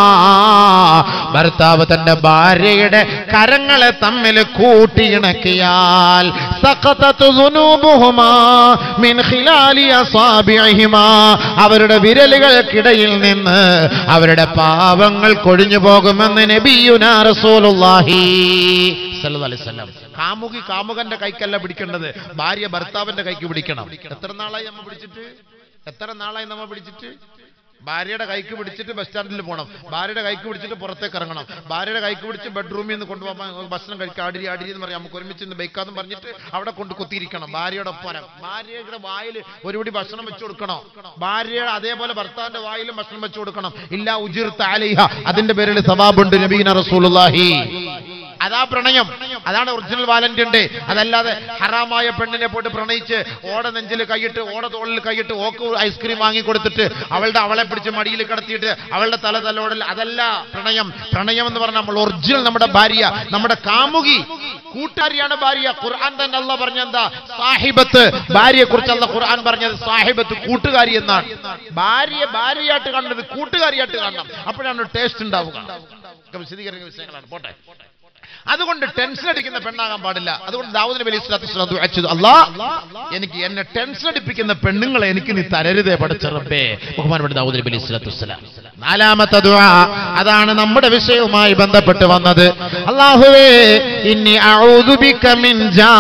ഭർത്താവ് തന്റെ ഭാര്യയുടെ കരങ്ങളെ തമ്മിൽ കൂട്ടിയിണക്കിയാൽ സഖതത് ദുനൂബുഹുമാ മിൻ ഖിലാലി അസാബിഹിമാ. അവരുടെ വിരലുകൾക്കിടയിൽ നിന്ന് അവരുടെ പാവങ്ങൾ കൊഴിഞ്ഞു പോകുമെന്ന് നബിയുനാ റസൂലുള്ളാഹി സല്ലല്ലാഹു അലൈഹി വസല്ലം കാമുകി കാമുകന്റെ കൈക്കല്ല പിടിക്കേണ്ടത് ഭാര്യ ഭർത്താവിന്റെ കൈക്ക് പിടിക്കണം എത്ര നാളായി നമ്മൾ പിടിച്ചിട്ട് എത്ര നാളായി നമ്മൾ പിടിച്ചിട്ട് ഭാര്യയുടെ കൈക്ക് പിടിച്ചിട്ട് ബസ് സ്റ്റാൻഡിൽ പോകണം ഭാര്യയുടെ കൈക്ക് പിടിച്ചിട്ട് പുറത്തേക്ക് ഇറങ്ങണം ഭാര്യയുടെ കൈക്ക് പിടിച്ച് ബെഡ്റൂമിൽ നിന്ന് കൊണ്ടുപോകാൻ ഭക്ഷണം കഴിക്കുക അടിരി അടിരി എന്ന് പറയാം നമുക്ക് ഒരുമിച്ച് നിന്ന് ബൈക്കാന്ന് പറഞ്ഞിട്ട് അവിടെ കൊണ്ട് കുത്തിയിരിക്കണം ഭാര്യയുടെ ഒപ്പം ഭാര്യയുടെ വായിൽ ഒരുപിടി ഭക്ഷണം വെച്ചു കൊടുക്കണം ഭാര്യയുടെ അതേപോലെ ഭർത്താവിന്റെ വായിലും ഭക്ഷണം വെച്ചു കൊടുക്കണം ഇല്ല ഉജിർ താലിഹ അതിന്റെ പേരിൽ സവാബുണ്ട് നബീന റസൂലുള്ളാഹി അതാ പ്രണയം അതാണ് ഒറിജിനൽ വാലന്റിയൻ ഡേ അതല്ലാതെ ഹറാമായ പെണ്ണിനെ പോയിട്ട് പ്രണയിച്ച് ഓട നെഞ്ചിൽ കൈയിട്ട് ഓട തോളിൽ കൈയിട്ട് ഓക്ക് ഐസ്ക്രീം വാങ്ങി കൊടുത്തിട്ട് അവളുടെ അവളെ പിടിച്ച് മടിയിൽ കിടത്തിയിട്ട് അവളുടെ തല തലോടൽ അതല്ല പ്രണയം പ്രണയം എന്ന് പറഞ്ഞാൽ നമ്മൾ ഒറിജിനൽ നമ്മുടെ ഭാര്യ നമ്മുടെ കാമുകി കൂട്ടുകാരിയാണ് ഭാര്യ ഖുർആൻ തന്നെ അല്ല പറഞ്ഞെന്താ സാഹിബത്ത് ഭാര്യയെ കുറിച്ചല്ല ഖുർആൻ പറഞ്ഞത് സാഹിബത്ത് കൂട്ടുകാരി എന്നാണ് ഭാര്യ ഭാര്യയായിട്ട് കാണുന്നത് കൂട്ടുകാരിയായിട്ട് കാണണം അപ്പോഴാണ് ടേസ്റ്റ് ഉണ്ടാവുക ഒക്കെ വിശദീകരിക്കുന്ന വിഷയങ്ങളാണ് പോട്ടെ അതുകൊണ്ട് ടെൻഷൻ അടിക്കുന്ന പെണ്ണാകാൻ പാടില്ല അതുകൊണ്ട് ദാവൂദ് നബി അലൈഹി സ്വലാത്തു വസ്സലാം ദുആ ചെയ്തു അല്ലാ എനിക്ക് എന്നെ ടെൻഷൻ അടിപ്പിക്കുന്ന പെണ്ണുങ്ങളെ എനിക്ക് നീ തരരുതേ പഠിച്ച റബ്ബേ ബഹുമാനപ്പെട്ട ദാവൂദ് നബി അലൈഹി സ്വലാത്തു വസ്സലാം നാലാമത്തെ ദുആ അതാണ് നമ്മുടെ വിഷയവുമായി ബന്ധപ്പെട്ട് വന്നത് അല്ലാഹുവേ ഇന്നി അഊദു ബിക മിൻ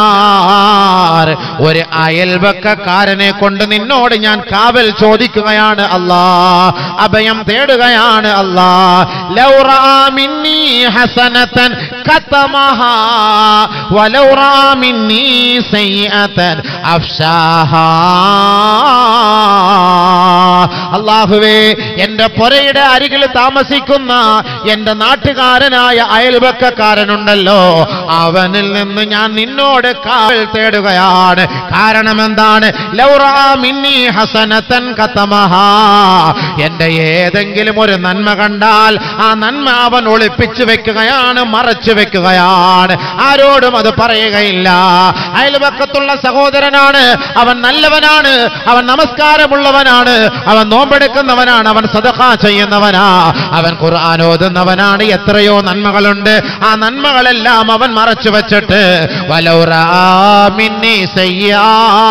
ജാർ ഒരു അയൽവക്കക്കാരനെ കൊണ്ട് നിന്നോട് ഞാൻ കാവൽ ചോദിക്കുകയാണ് അല്ലാ അഭയം തേടുകയാണ് അല്ലാ ലൗ റആ മിന്നി ഹസനതൻ കതമഹാ വലൗ റആ മിന്നി സയ്യിഅതൻ അഫ്ശാഹാ അല്ലാഹുവേ എന്റെ എന്റെ പുരയുടെ അരികിൽ താമസിക്കുന്ന എന്റെ നാട്ടുകാരനായ അയൽവക്കക്കാരനുണ്ടല്ലോ അവനിൽ നിന്ന് ഞാൻ നിന്നോട് കാവൽ തേടുകയാണ് കാരണം എന്താണ് ലൗറാ മിന്നി ഹസനത്തൻ കത്തമഹാ എന്റെ ഏതെങ്കിലും ഒരു നന്മ കണ്ടാൽ ആ നന്മ അവൻ ഒളിപ്പിച്ചു വെക്കുകയാണ് മറച്ചു വെക്കുകയാണ് ആരോടും അത് പറയുകയില്ല അയൽവക്കത്തുള്ള സഹോദരനാണ് അവൻ നല്ലവനാണ് അവൻ നമസ്കാരമുള്ളവനാണ് അവൻ നോമ്പെടുക്കുന്നവനാണ് അവൻ സദഖ ചെയ്യുന്നവനാ അവൻ ഖുർആൻ ഓതുന്നവനാണ് എത്രയോ നന്മകളുണ്ട് ആ നന്മകളെല്ലാം അവൻ മറച്ചു വെച്ചിട്ട് വലൗറാ മിന്നി സയ്യാ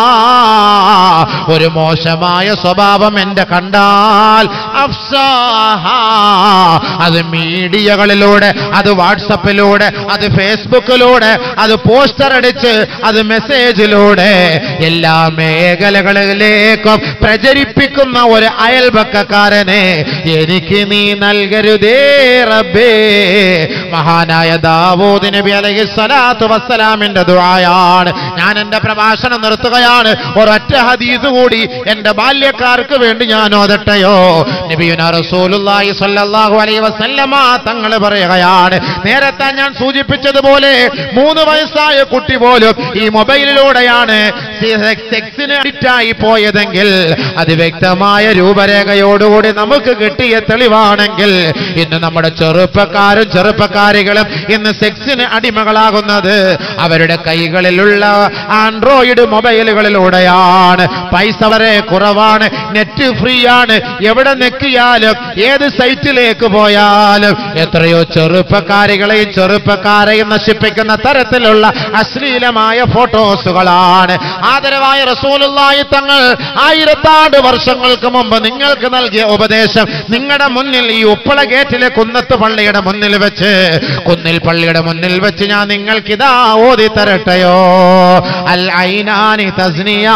ഒരു മോശമായ സ്വഭാവം എന്റെ കണ്ടാൽ അഫ്സാഹ. അത് മീഡിയകളിലൂടെ അത് വാട്സപ്പിലൂടെ അത് ഫേസ്ബുക്കിലൂടെ അത് പോസ്റ്റർ അടിച്ച് അത് മെസ്സേജിലൂടെ എല്ലാ മേഖലകളിലേക്കും പ്രചരിപ്പിക്കുന്ന ഒരു അയൽപക്കക്കാരനെ എനിക്ക് നീ നൽകരുതേ റബ്ബേ മഹാനായ ദാവൂദ് നബി അലൈഹി സ്വലാത്തു വസ്സലാമിന്റെ ദുആയാണ് ഞാൻ എന്റെ പ്രഭാഷണം നിർത്തുകയാണ് ഒരൊറ്റ ഹദീസ് കൂടി എന്റെ ബാല്യക്കാർക്ക് വേണ്ടി ഞാൻ ഓതട്ടെയോ നബിയുന റസൂലുള്ളാഹി സ്വല്ലല്ലാഹു അലൈഹി വസല്ലമ തങ്ങൾ പറയുകയാണ് നേരത്തെ ഞാൻ സൂചിപ്പിച്ചതുപോലെ മൂന്ന് വയസ്സായ കുട്ടി പോലും ഈ മൊബൈലിലൂടെയാണ് സെക്സിന് അഡിക്റ്റായി പോയതെങ്കിൽ അത് വ്യക്തമായ രൂപരേഖയോടുകൂടി നമുക്ക് കിട്ടിയ തെളിവാണെങ്കിൽ ഇന്ന് നമ്മുടെ ചെറുപ്പക്കാരും ചെറുപ്പക്കാരികളും ഇന്ന് സെക്സിന് അടിമകളാകുന്നത് അവരുടെ കൈകളിലുള്ള ആൻഡ്രോയിഡ് മൊബൈലുകളിലൂടെയാണ് പൈസ വളരെ കുറവാണ് നെറ്റ് ഫ്രീ ആണ് എവിടെ നിൽക്കിയാലും ഏത് സൈറ്റിലേക്ക് പോയാലും എത്രയോ ചെറുപ്പക്കാരികളെയും ചെറുപ്പക്കാരെയും നശിപ്പിക്കുന്ന തരത്തിലുള്ള അശ്ലീലമായ ഫോട്ടോസുകളാണ് ആദരവായ റസൂലുള്ളാഹി തങ്ങൾ ആയിരത്താണ്ട് വർഷങ്ങൾക്ക് മുമ്പ് നിങ്ങൾക്ക് നൽകിയ ഉപദേശം നിങ്ങളുടെ മുന്നിൽ ഈ ഉപ്പള ഗേറ്റിലെ കുന്നത്ത് പള്ളിയുടെ മുന്നിൽ വെച്ച് കുന്നിൽ പള്ളിയുടെ മുന്നിൽ വെച്ച് ഞാൻ നിങ്ങൾക്ക് ഇതാ ഓതി തരട്ടെയോ അൽ ഐനാനി തസ്നിയാൻ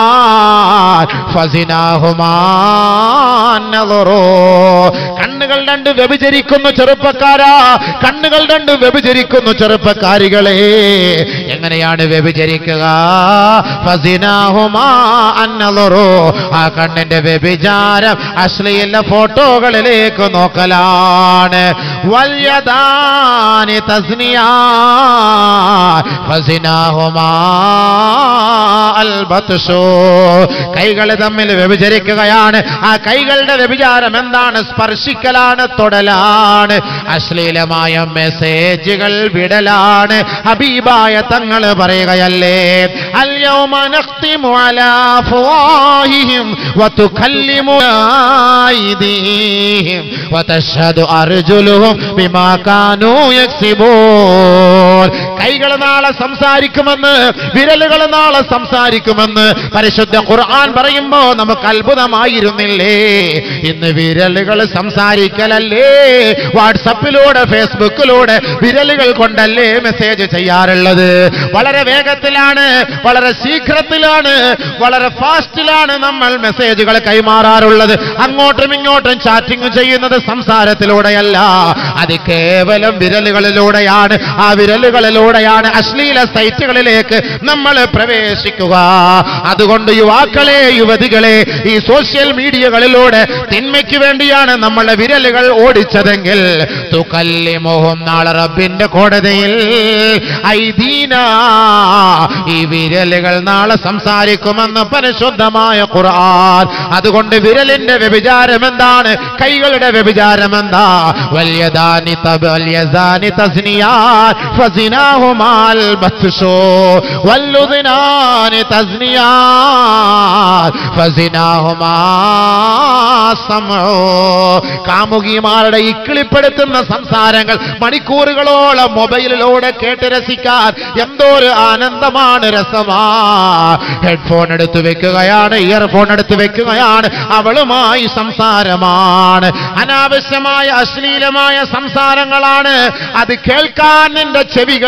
ഫസിനാഹുമാ നളറോ. കണ്ണുകൾ രണ്ട് വ്യഭിചരിക്കുന്നു ചെറുപ്പക്കാരാ കണ്ണുകൾ രണ്ട് വ്യഭിചരിക്കുന്നു ചെറുപ്പക്കാരികളെ എങ്ങനെയാണ് വ്യഭിചരിക്കുക ഫസിനാഹുമാ അന്നളറോ. ആ കണ്ണിന്റെ വ്യഭിചാരം അശ്ലീല ഫോട്ടോകളിലേക്ക് നോക്കലാണ് വല്യദാനി തസ്നിയാ ഫസിനാഹുമാ അൽബത്ഷോ. കൈകൾ തമ്മിൽ വ്യഭിചരിക്കുകയാണ് ആ കൈകളുടെ വ്യഭിചാരം എന്താണ് സ്പർശിക്കലാണ് തൊടലാണ് അശ്ലീലമായ മെസ്സേജുകൾ വിടലാണ് ഹബീബായ തങ്ങൾ പറയുകയല്ലേ അല്യൗമ നഖ്തിമു അലാ അഫ്വാഹിഹിം വതുകല്ലിമുനാ അയ്ദീഹിം വതശ്ഹദു അർജുലുഹും ബിമാ കാനൂ യക്സിബൂൻ കൈകൾ നാളെ സംസാരിക്കുമെന്ന് വിരലുകൾ നാളെ സംസാരിക്കുമെന്ന് പരിശുദ്ധ ഖുർആൻ പറയുമ്പോ നമുക്ക് അത്ഭുതമായിരുന്നില്ലേ ഇന്ന് വിരലുകൾ സംസാരിക്കലല്ലേ വാട്സപ്പിലൂടെ ഫേസ്ബുക്കിലൂടെ വിരലുകൾ കൊണ്ടല്ലേ മെസ്സേജ് ചെയ്യാറുള്ളത് വളരെ വേഗത്തിലാണ് വളരെ ശീഘ്രത്തിലാണ് വളരെ ഫാസ്റ്റിലാണ് നമ്മൾ മെസ്സേജുകൾ കൈമാറാറുള്ളത് അങ്ങോട്ടും ഇങ്ങോട്ടും ചാറ്റിംഗ് ചെയ്യുന്നത് സംസാരത്തിലൂടെയല്ല അത് കേവലം വിരലുകളിലൂടെയാണ് ആ വിരലുകളിലൂടെയാണ് അശ്ലീല സൈറ്റുകളിലേക്ക് നമ്മൾ പ്രവേശിക്കുക അതുകൊണ്ട് യുവാക്കളെ യുവതികളെ ഈ സോഷ്യൽ മീഡിയകളിലൂടെ തിന്മയ്ക്ക് വേണ്ടിയാണ് നമ്മളെ വിരലുകൾ ഓടിച്ചതെങ്കിൽ തുകല്ലിമോഹം നാളെ റബ്ബിന്റെ കോടതിയിൽ ഐദീന ഈ വിരലുകൾ നാളെ സംസാരിക്കുമെന്ന് പരിശുദ്ധമായ ഖുർആൻ അതുകൊണ്ട് വിരലിന്റെ വ്യഭിചാരം എന്താണ് കൈകളുടെ വ്യഭിചാരം എന്താ വല്യദാനി തബ വല്യദാനി തസ്നിയാൻ ഫസിനാഹുമാൽ ബത്ഷോ വല്ലുദിനാനി തസ്നിയാൻ ഫസിനാഹുമാ സമോ കാമുകിമാരുടെ ഇക്കിളിപ്പെടുത്തുന്ന സംസാരങ്ങൾ മണിക്കൂറുകളോളം മൊബൈലിലൂടെ കേട്ട് രസിക്കാൻ എന്തോ ഒരു ആനന്ദമാണ് രസമാ ഹെഡ്ഫോൺ എടുത്തു വെക്കുകയാണ് ഇയർഫോൺ എടുത്തു വെക്കുകയാണ് അവളുമായി സംസാരമാണ് അനാവശ്യമായ അശ്ലീലമായ സംസാരങ്ങളാണ് അത് കേൾക്കാൻ നിന്റെ ചെവികൾ അനുകൂല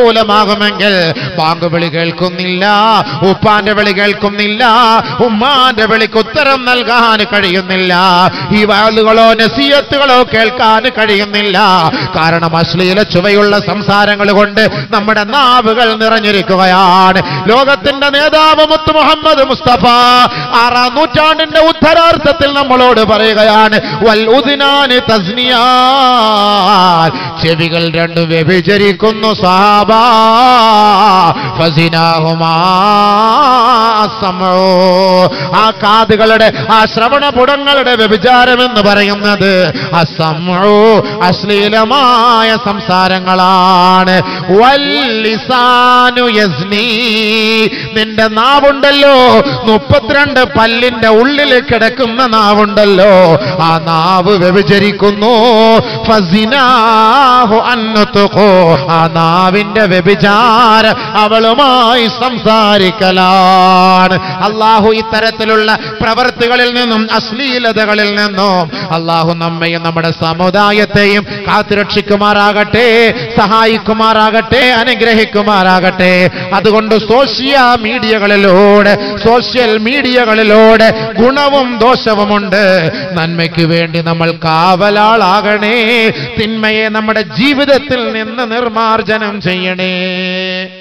അനുകൂലമാകുമെങ്കിൽ ബാങ്ക് വിളി കേൾക്കുന്നില്ല ഉപ്പാന്റെ വിളി കേൾക്കുന്നില്ല ഉമ്മാന്റെ വിളിക്ക് ഉത്തരം നൽകാൻ കഴിയുന്നില്ല ഈ വാളുകളോ നസീയത്തുകളോ കേൾക്കാൻ കഴിയുന്നില്ല കാരണം അശ്ലീല ചുവയുള്ള സംസാരങ്ങൾ കൊണ്ട് നമ്മുടെ നാവുകൾ നിറഞ്ഞിരിക്കുകയാണ് ലോകത്തിന്റെ നേതാവ് മുത്ത് മുഹമ്മദ് മുസ്തഫ ആറാം നൂറ്റാണ്ടിന്റെ ഉത്തരാർത്ഥത്തിൽ നമ്മളോട് പറയുകയാണ് വൽ ഉദിനാന് തസ്നിയാ ചെവികൾ രണ്ടും വ്യഭിചരിക്കുന്നു സാബ ഫസിനാഹുമാ സമോ ആ കാതുകളുടെ ആ ശ്രവണപുടങ്ങളുടെ വ്യഭിചാരം എന്ന് പറയുന്നത് അസമോ അശ്ലീലമായ സംസാരങ്ങളാണ് വല്ലിസാനു യസ്നീ നിന്റെ നാവുണ്ടല്ലോ മുപ്പത്തിരണ്ട് പല്ലിന്റെ ഉള്ളിൽ കിടക്കുന്ന നാവുണ്ടല്ലോ ആ നാവ് വ്യഭിചരിക്കുന്നു ഫസിനാഹു അന്നത്തുഖോ ആ നാവിന്റെ വ്യഭിചാരം അവളുമായി സംസാരിക്കലാണ് അള്ളാഹു ഇത്തരത്തിലുള്ള പ്രവർത്തികളിൽ നിന്നും അശ്ലീലതകളിൽ നിന്നും അള്ളാഹു നമ്മയും നമ്മുടെ സമുദായത്തെയും കാത്തുരക്ഷിക്കുമാറാകട്ടെ സഹായിക്കുമാറാകട്ടെ അനുഗ്രഹിക്കുമാറാകട്ടെ അതുകൊണ്ട് സോഷ്യൽ മീഡിയകളിലൂടെ സോഷ്യൽ മീഡിയകളിലൂടെ ഗുണവും ദോഷവുമുണ്ട് നന്മയ്ക്ക് വേണ്ടി നമ്മൾ കാവലാളാകണേ തിന്മയെ നമ്മുടെ ജീവിതത്തിൽ നിന്ന് നിർമാർജനം ചെയ്യണേ